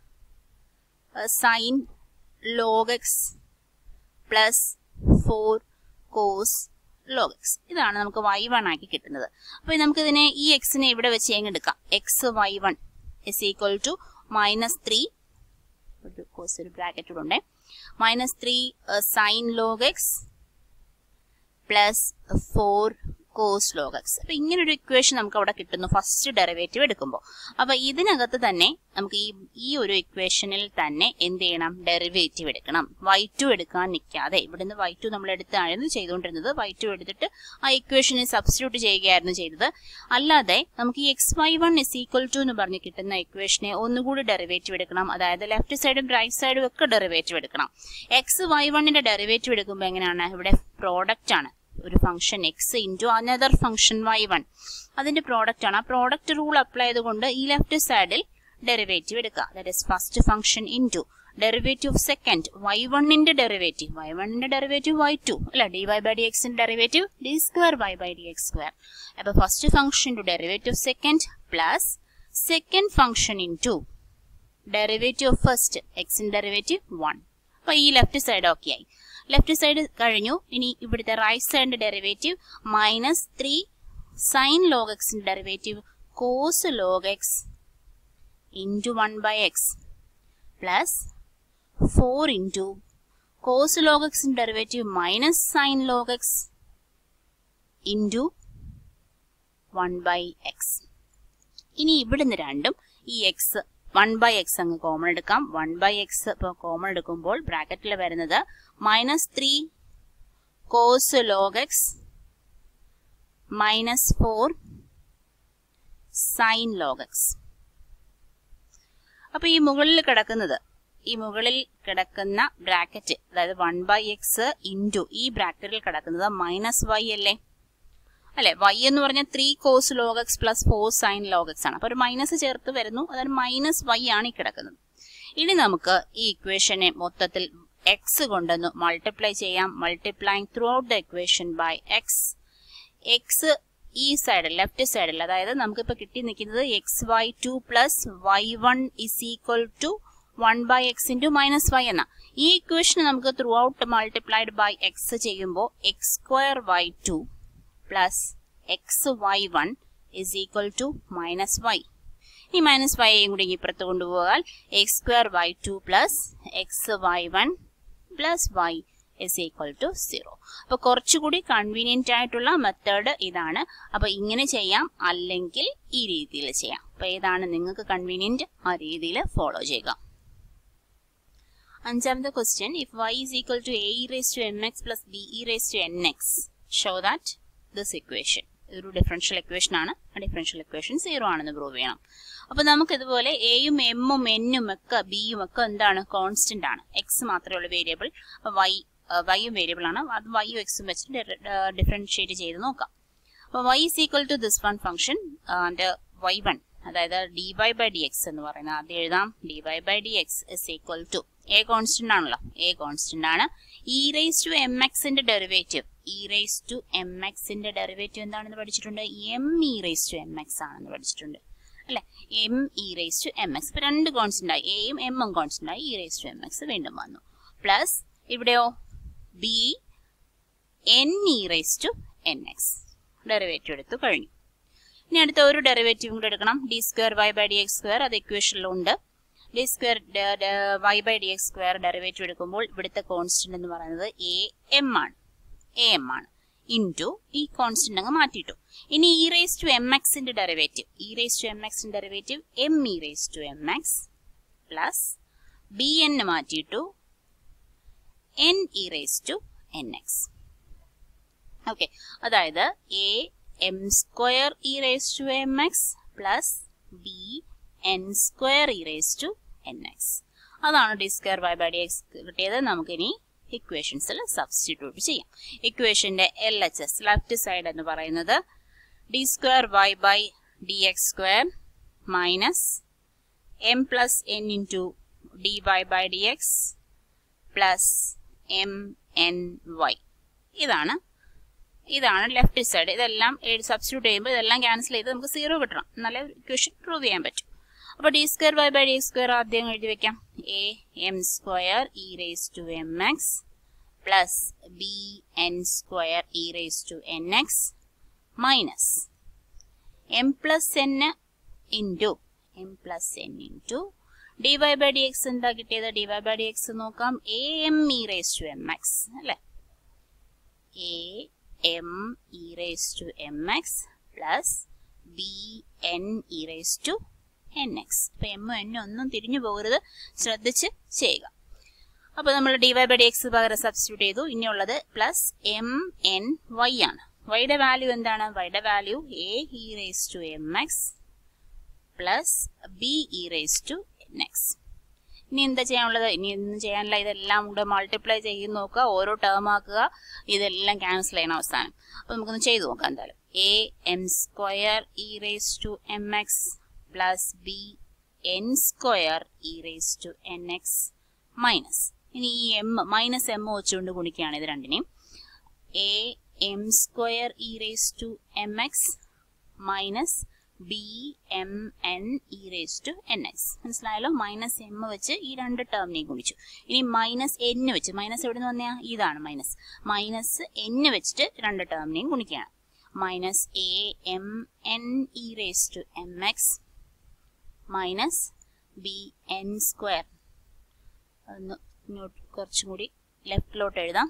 sine log x plus four cos log x ഇതാണ് നമുക്ക് വൈ വൺ ആക്കി കിട്ടുന്നത് അപ്പൊ നമുക്ക് ഇതിനെ ഈ എക്സിനെ ഇവിടെ വെച്ച് എങ്ങ് എടുക്കാം x y one is equal to minus three ഒരു കോസ് ഒരു ബ്രാക്കറ്റ് ഉണ്ട് minus three sine log x plus four cos log x അപ്പൊ ഇങ്ങനെ ഒരു ഇക്വേഷൻ നമുക്ക് അവിടെ കിട്ടുന്നു ഫസ്റ്റ് ഡെറിവേറ്റീവ് എടുക്കുമ്പോൾ അപ്പൊ ഇതിനകത്ത് തന്നെ നമുക്ക് ഈ ഈ ഒരു ഇക്വേഷനിൽ തന്നെ എന്ത് ചെയ്യണം ഡെറിവേറ്റീവ് എടുക്കണം വൈ ടു എടുക്കാൻ നിൽക്കാതെ ഇവിടുന്ന് വൈ ടു നമ്മൾ എടുത്തായിരുന്നു ചെയ്തുകൊണ്ടിരുന്നത് വൈ ടു എടുത്തിട്ട് ആ ഇക്വേഷനിൽ സബ്സ്റ്റിറ്റ്യൂട്ട് ചെയ്യുകയായിരുന്നു ചെയ്തത് അല്ലാതെ നമുക്ക് ഈ x y one is equal to എന്ന് പറഞ്ഞ് കിട്ടുന്ന ഇക്വേഷനെ ഒന്നുകൂടി ഡെറിവേറ്റീവ് എടുക്കണം അതായത് ലെഫ്റ്റ് സൈഡും റൈറ്റ് സൈഡും ഒക്കെ ഡെറിവേറ്റീവ് എടുക്കണം എക്സ് വൈ വണ്ണിന്റെ ഡെറിവേറ്റീവ് എടുക്കുമ്പോൾ എങ്ങനെയാണ് ഇവിടെ പ്രോഡക്റ്റ് ആണ് ഒരു function x into another function y one അതിന്റെ പ്രോഡക്റ്റ് ആണ് ആ പ്രോഡക്റ്റ് റൂൾ അപ്ലൈ ചെയ്തുകൊണ്ട് ഈ ലെഫ്റ്റ് സൈഡിൽ ഡെറിവേറ്റീവ് എടുക്കുക that is first function into derivative of second y വണ്ണിന്റെ ഡെറിവേറ്റീവ് വൈ വണ്ണിന്റെ ഡെറിവേറ്റീവ് വൈ ടു അല്ല ഡി വൈ ബൈ ഡി എക്സിന്റെ derivative d square y by d x square അപ്പൊ first function to derivative second plus second function into derivative of first എക്സിന്റെ derivative one അപ്പൊ ഈ left side okay ആയി left side കഴിഞ്ഞു ഇനി ഇവിടുത്തെ right സൈഡിന്റെ derivative minus three sine log എക്സിന്റെ derivative cos log x into one by x plus four into cos log എക്സിന്റെ derivative minus sine log x into one by x ഇനി ഇവിടുന്ന് രണ്ടും ഈ എക്സ് വൺ ബൈ എക്സ് അങ്ങ് common എടുക്കാം one by x ഇപ്പോൾ common എടുക്കുമ്പോൾ ബ്രാക്കറ്റിൽ വരുന്നത് minus three cos log x minus four sine log x അപ്പൊ ഈ മുകളിൽ കിടക്കുന്നത് ഈ മുകളിൽ കിടക്കുന്ന ബ്രാക്കറ്റ് അതായത് വൺ ബൈ എക്സ് ഇൻറ്റു ഈ ബ്രാക്കറ്റിൽ കിടക്കുന്നത് മൈനസ് വൈ അല്ലേ അല്ലെ വൈ എന്ന് പറഞ്ഞാൽ three cos log x plus four sine log x ആണ് അപ്പൊ ഒരു മൈനസ് ചേർത്ത് വരുന്നു അതായത് മൈനസ് വൈ ആണ് ഈ കിടക്കുന്നത് ഇനി നമുക്ക് ഈ ഇക്വേഷനെ മൊത്തത്തിൽ എക്സ് കൊണ്ടൊന്ന് മൾട്ടിപ്ലൈ ചെയ്യാം multiplying throughout the equation by x x ഈ സൈഡിൽ ലെഫ്റ്റ് സൈഡിൽ അതായത് നമുക്കിപ്പോ കിട്ടി നിൽക്കുന്നത് x y two plus y one is equal to one by x into minus y എന്ന ഈ ഇക്വേഷൻ നമുക്ക് throughout multiplied by x ചെയ്യുമ്പോൾ x square y two plus x y one is equal to minus y ഈ minus വൈയും കൂടി ഇപ്പുറത്ത് കൊണ്ടുപോകാൽ x square y two plus x y one plus y is equal to zero അപ്പൊ കുറച്ചുകൂടി convenient ആയിട്ടുള്ള method ഇതാണ് അപ്പൊ ഇങ്ങനെ ചെയ്യാം അല്ലെങ്കിൽ ഈ രീതിയിൽ ചെയ്യാം അപ്പൊ ഏതാണ് നിങ്ങൾക്ക് കൺവീനിയന്റ് ആ രീതിയിൽ ഫോളോ ചെയ്യുക അഞ്ചാമത്തെ question if y is equal to a raise to m x plus b e raise to n x show that this equation ഒരു ഡിഫറൻഷ്യൽ ഇക്വേഷൻ ആണ് ആ ഡിഫറൻഷ്യൽ ഇക്വേഷൻ സീറോ ആണെന്ന് പ്രൂവ് ചെയ്യണം അപ്പൊ നമുക്ക് ഇതുപോലെ എയും എമ്മും എന്നും ഒക്കെ ബിയും ഒക്കെ എന്താണ് കോൺസ്റ്റന്റ് ആണ് എക്സ് മാത്രമേ ഉള്ളൂ വേരിയബിൾ വൈ വൈയും വേരിയബിൾ ആണ് അത് വൈയും എക്സും വെച്ചിട്ട് ഡിഫറൻഷിയേറ്റ് ചെയ്ത് നോക്കാം അപ്പൊ y is equal to this one function and y one അതായത് d y by d x എന്ന് പറയുന്നത് ആദ്യം എഴുതാം d y by d x is equal to a constant ആണല്ലോ എ കോൺസ്റ്റന്റ് ആണ് ഇ റേസ് ടു എം എക്സിന്റെ derivative e raise to m എക്സിന്റെ derivative എന്താണെന്ന് പഠിച്ചിട്ടുണ്ട് m e raise to m x ആണെന്ന് പഠിച്ചിട്ടുണ്ട് അല്ലെ m e raise to m x ഇപ്പൊ രണ്ട് കോൺസ്റ്റന്റ് ആയി എയും എമ്മും കോൺസ്റ്റന്റ് ആയി e raise to m x വീണ്ടും വന്നു പ്ലസ് ഇവിടെയോ b n e raise to n x derivative എടുത്തു കഴിഞ്ഞു ഇനി അടുത്ത ഒരു ഡെറിവേറ്റീവും കൂടെ എടുക്കണം d square y by d x square അത് ഇക്വേഷനിലുണ്ട് d square y by d x square derivative എടുക്കുമ്പോൾ ഇവിടുത്തെ കോൺസ്റ്റന്റ് എന്ന് പറയുന്നത് എ എം ആണ് എ എം ആണ് ഇൻറ്റു ഈ കോൺസ്റ്റന്റ് അങ്ങ് മാറ്റിയിട്ടു ഇനി ഇ റേസ് ടു എം എക്സിന്റെ derivative e raise to m എക്സിന്റെ derivative m e raise to m x plus b n മാറ്റിയിട്ടു n e raise to n x okay അതായത് a m square e raise to m x plus b n square e raise to n x അതാണ് d square y by d x കിട്ടിയത് നമുക്കിനി ഇക്വേഷൻസിൽ substitute ചെയ്യാം ഇക്വേഷന്റെ L H S left side എന്ന് പറയുന്നത് d square y by d x square minus m plus n into d y by d x plus m n y ഇതാണ് ഇതാണ് left side ഇതെല്ലാം സബ്സ്റ്റിറ്റ്യൂട്ട് ചെയ്യുമ്പോൾ ഇതെല്ലാം ക്യാൻസൽ ചെയ്ത് നമുക്ക് സീറോ കിട്ടണം എന്നാലേ ഇക്വേഷൻ പ്രൂവ് ചെയ്യാൻ പറ്റും അപ്പോൾ d square by by d square ആദ്യം എഴുതി വെക്കാം a m square e raise to m x plus b n square e raise to n x minus m plus n into m plus n into d y by d x എന്താ കിട്ടിയത് d y by d x നോക്കാം a m e raise to m x അല്ലേ a m e raise to m x plus b n e raise to n x അപ്പൊ m എന്നും ഒന്നും തിരിഞ്ഞു പോകരുത് ശ്രദ്ധിച്ച് ചെയ്യുക അപ്പൊ നമ്മൾ d y by d x പകരം സബ്സ്റ്റിറ്റ്യൂട്ട് ചെയ്തു ഇനിയുള്ളത് പ്ലസ് എം എൻ വൈ ആണ് വൈയുടെ വാല്യൂ എന്താണ് വൈയുടെ value a e raise to m x plus b e raise to n x ഇനി എന്താ ചെയ്യാനുള്ളത് ഇനി ഒന്നും ചെയ്യാനില്ല ഇതെല്ലാം കൂടെ മൾട്ടിപ്ലൈ ചെയ്ത് നോക്കുക ഓരോ ടേം ആക്കുക ഇതെല്ലാം ക്യാൻസൽ ചെയ്യണം അവസാനം അപ്പൊ നമുക്കൊന്ന് ചെയ്തു നോക്കാം എന്തായാലും a m square e raise to m x plus b n square e raise to n x minus ഇനി ഈ എം മൈനസ് എം വെച്ചുകൊണ്ട് ഗുണിക്കുകയാണ് ഇത് രണ്ടിനെയും a m square e raise to m x minus b m n e raise to n x മനസ്സിലായല്ലോ minus m വെച്ച് ഈ രണ്ട് ടേമിനെയും ഗുണിച്ചു ഇനി മൈനസ് എൻ വെച്ച് മൈനസ് എവിടെ നിന്ന് വന്നയാ ഇതാണ് മൈനസ് മൈനസ് എൻ വെച്ചിട്ട് രണ്ട് ടേമിനെയും ഗുണിക്കുകയാണ് minus a m n e raise to m x minus b n square ഒന്ന് ഇങ്ങോട്ട് കുറച്ചും കൂടി ലെഫ്റ്റിലോട്ട് എഴുതാം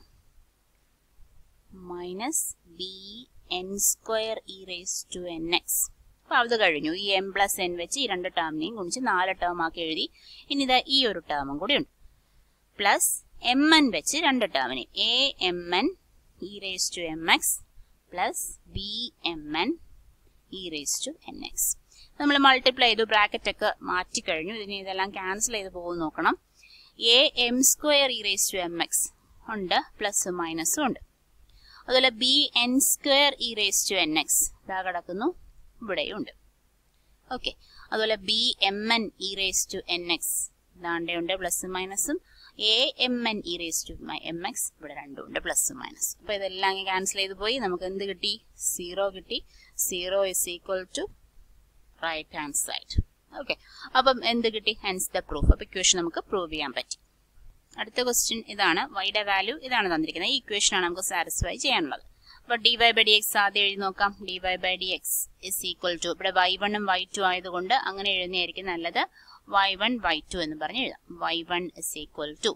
minus b n square e raise to n x അപ്പോൾ അത് കഴിഞ്ഞു ഈ എം പ്ലസ് എൻ വെച്ച് ഈ രണ്ട് ടേമിനെയും ഗുണിച്ച് നാല് ടേം ആക്കി എഴുതി ഇനി ഇതാ ഈ ഒരു ടേമും കൂടി ഉണ്ട് പ്ലസ് എം എൻ വെച്ച് രണ്ട് ടേമിനെ a m n e raise to m x plus b m n e raise to n x നമ്മൾ മൾട്ടിപ്ലൈ ചെയ്തു ബ്രാക്കറ്റ് ഒക്കെ മാറ്റി കഴിഞ്ഞു ഇതിന് ഇതെല്ലാം ക്യാൻസൽ ചെയ്ത് പോകും നോക്കണം a m square e raise to m x ഉണ്ട് പ്ലസും മൈനസും ഉണ്ട് അതുപോലെ b n square e raise to n x ഇതാ കിടക്കുന്നു ഇവിടെയും ഉണ്ട് ഓക്കെ അതുപോലെ b m n e raise to n X ഇതാണ്ട് പ്ലസും മൈനസും a m n e raise to m x ഇവിടെ രണ്ടും ഉണ്ട് പ്ലസും മൈനസ് അപ്പൊ ഇതെല്ലാം ക്യാൻസൽ ചെയ്ത് പോയി നമുക്ക് എന്ത് കിട്ടി സീറോ കിട്ടി zero is equal to right hand side okay അപ്പം എന്ത് കിട്ടി ഹെൻസ് ദ പ്രൂഫ് അപ്പൊ ഇക്വേഷൻ നമുക്ക് പ്രൂവ് ചെയ്യാൻ പറ്റി അടുത്ത ക്വസ്റ്റ്യൻ ഇതാണ് വൈയുടെ വാല്യൂ ഇതാണ് തന്നിരിക്കുന്നത് ഈ ഇക്വേഷൻ ആണ് നമുക്ക് സാറ്റിസ്ഫൈ ചെയ്യാനുള്ളത് അപ്പൊ d y by d x ആദ്യം എഴുതി നോക്കാം d y by d x is equal to ഇവിടെ വൈ വണ്ണും വൈ ടു ആയതുകൊണ്ട് അങ്ങനെ എഴുതുന്നതായിരിക്കും നല്ലത് വൈ വൺ വൈ ടു എന്ന് പറഞ്ഞ് എഴുതാം y one is equal to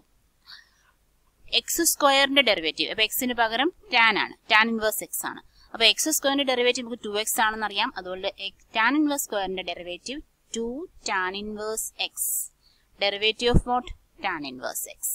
x സ്ക്വയറിന്റെ ഡെറിവേറ്റീവ് അപ്പൊ എക്സിന് പകരം ടാൻ ആണ് ടാൻ ഇൻവേഴ്സ് എക്സ് ആണ് അപ്പൊ എക്സ് സ്ക്വയറിന്റെ ഡെറിവേറ്റീവ് നമുക്ക് ടു എക്സ് ആണെന്ന് അറിയാം അതുകൊണ്ട് ടാൻ ഇൻവേഴ്സ് സ്ക്വയറിന്റെ derivative two tan inverse x derivative of what tan inverse x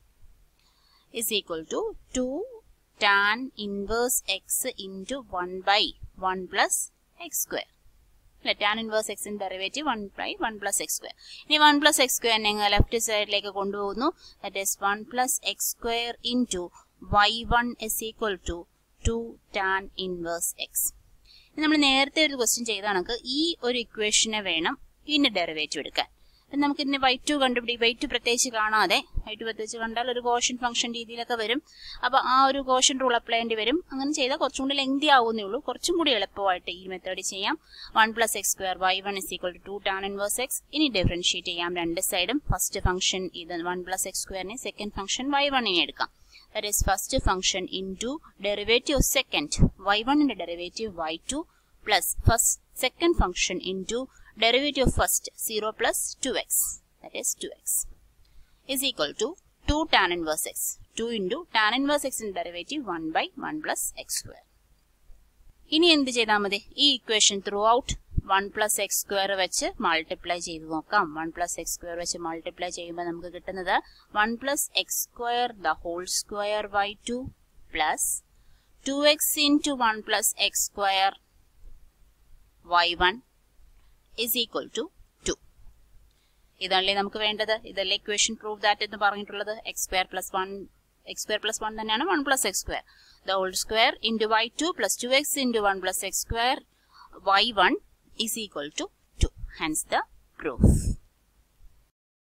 is equal to 2 tan inverse x into 1 by 1 plus x square. അല്ലെ tan inverse എക്സിന്റെ derivative one by one plus x square ഇനി one plus x square ഞങ്ങൾ left സൈഡിലേക്ക് കൊണ്ടുപോകുന്നു that is one plus x square into y one is equal to two tan inverse x നമ്മൾ നേരത്തെ ഒരു question ചെയ്ത കണക്ക് ഈ ഒരു ഇക്വേഷനെ വേണം ഇതിന്റെ ഡെറിവേറ്റീവ് എടുക്കാൻ നമുക്ക് ഇതിന് വൈ ടു കണ്ടുപിടി വൈ ടു പ്രത്യേകിച്ച് കാണാതെ വൈ ടു പ്രത്യേകിച്ച് കണ്ടാൽ ഒരു കോഷൻ ഫംഗ്ഷൻ രീതിയിലൊക്കെ വരും അപ്പൊ ആ ഒരു കോഷൻ റൂൾ അപ്ലൈ ചെയ്യേണ്ടി വരും അങ്ങനെ ചെയ്താൽ കുറച്ചും കൂടി ലെങ്തി ആവുന്നേ ഉള്ളൂ കുറച്ചും കൂടി എളുപ്പമായിട്ട് ഈ മെത്തേഡ് ചെയ്യാം one plus x square y one is equal to two tan inverse x ഇനി ഡിഫറൻഷിയേറ്റ് ചെയ്യാം രണ്ട് സൈഡും ഫസ്റ്റ് ഫംഗ്ഷൻ ഇത് വൺ പ്ലസ് എക്സ് സ്ക്വയറിനെ സെക്കൻഡ് ഫംഗ്ഷൻ വൈ വണ്ണിനെ എടുക്കാം that is first function into derivative second y വണ്ണിന്റെ derivative y two plus first second function into derivative of first 0 plus 2x that is 2x is equal to 2 tan inverse x 2 into tan inverse x in derivative 1 by 1 plus x square ഇനി എന്ത് ചെയ്താൽ മതി ഈ equation throughout one plus x square വെച്ച് multiply ചെയ്ത് നോക്കാം one plus x square വെച്ച് multiply ചെയ്യുമ്പോൾ നമുക്ക് കിട്ടുന്നത് one plus x square the whole square by two plus two x into one plus x square y one is equal to 2. ഇതല്ലേ നമുക്ക് വേണ്ടത് ഇതല്ലേ ഇക്വേഷൻ പ്രൂവ് ദാറ്റ് എന്ന് പറഞ്ഞിട്ടുള്ളത് x square plus one x square plus one തന്നെയാണ് one plus x square the whole square into y two plus two x into one plus x square y one is equal to two hence the proof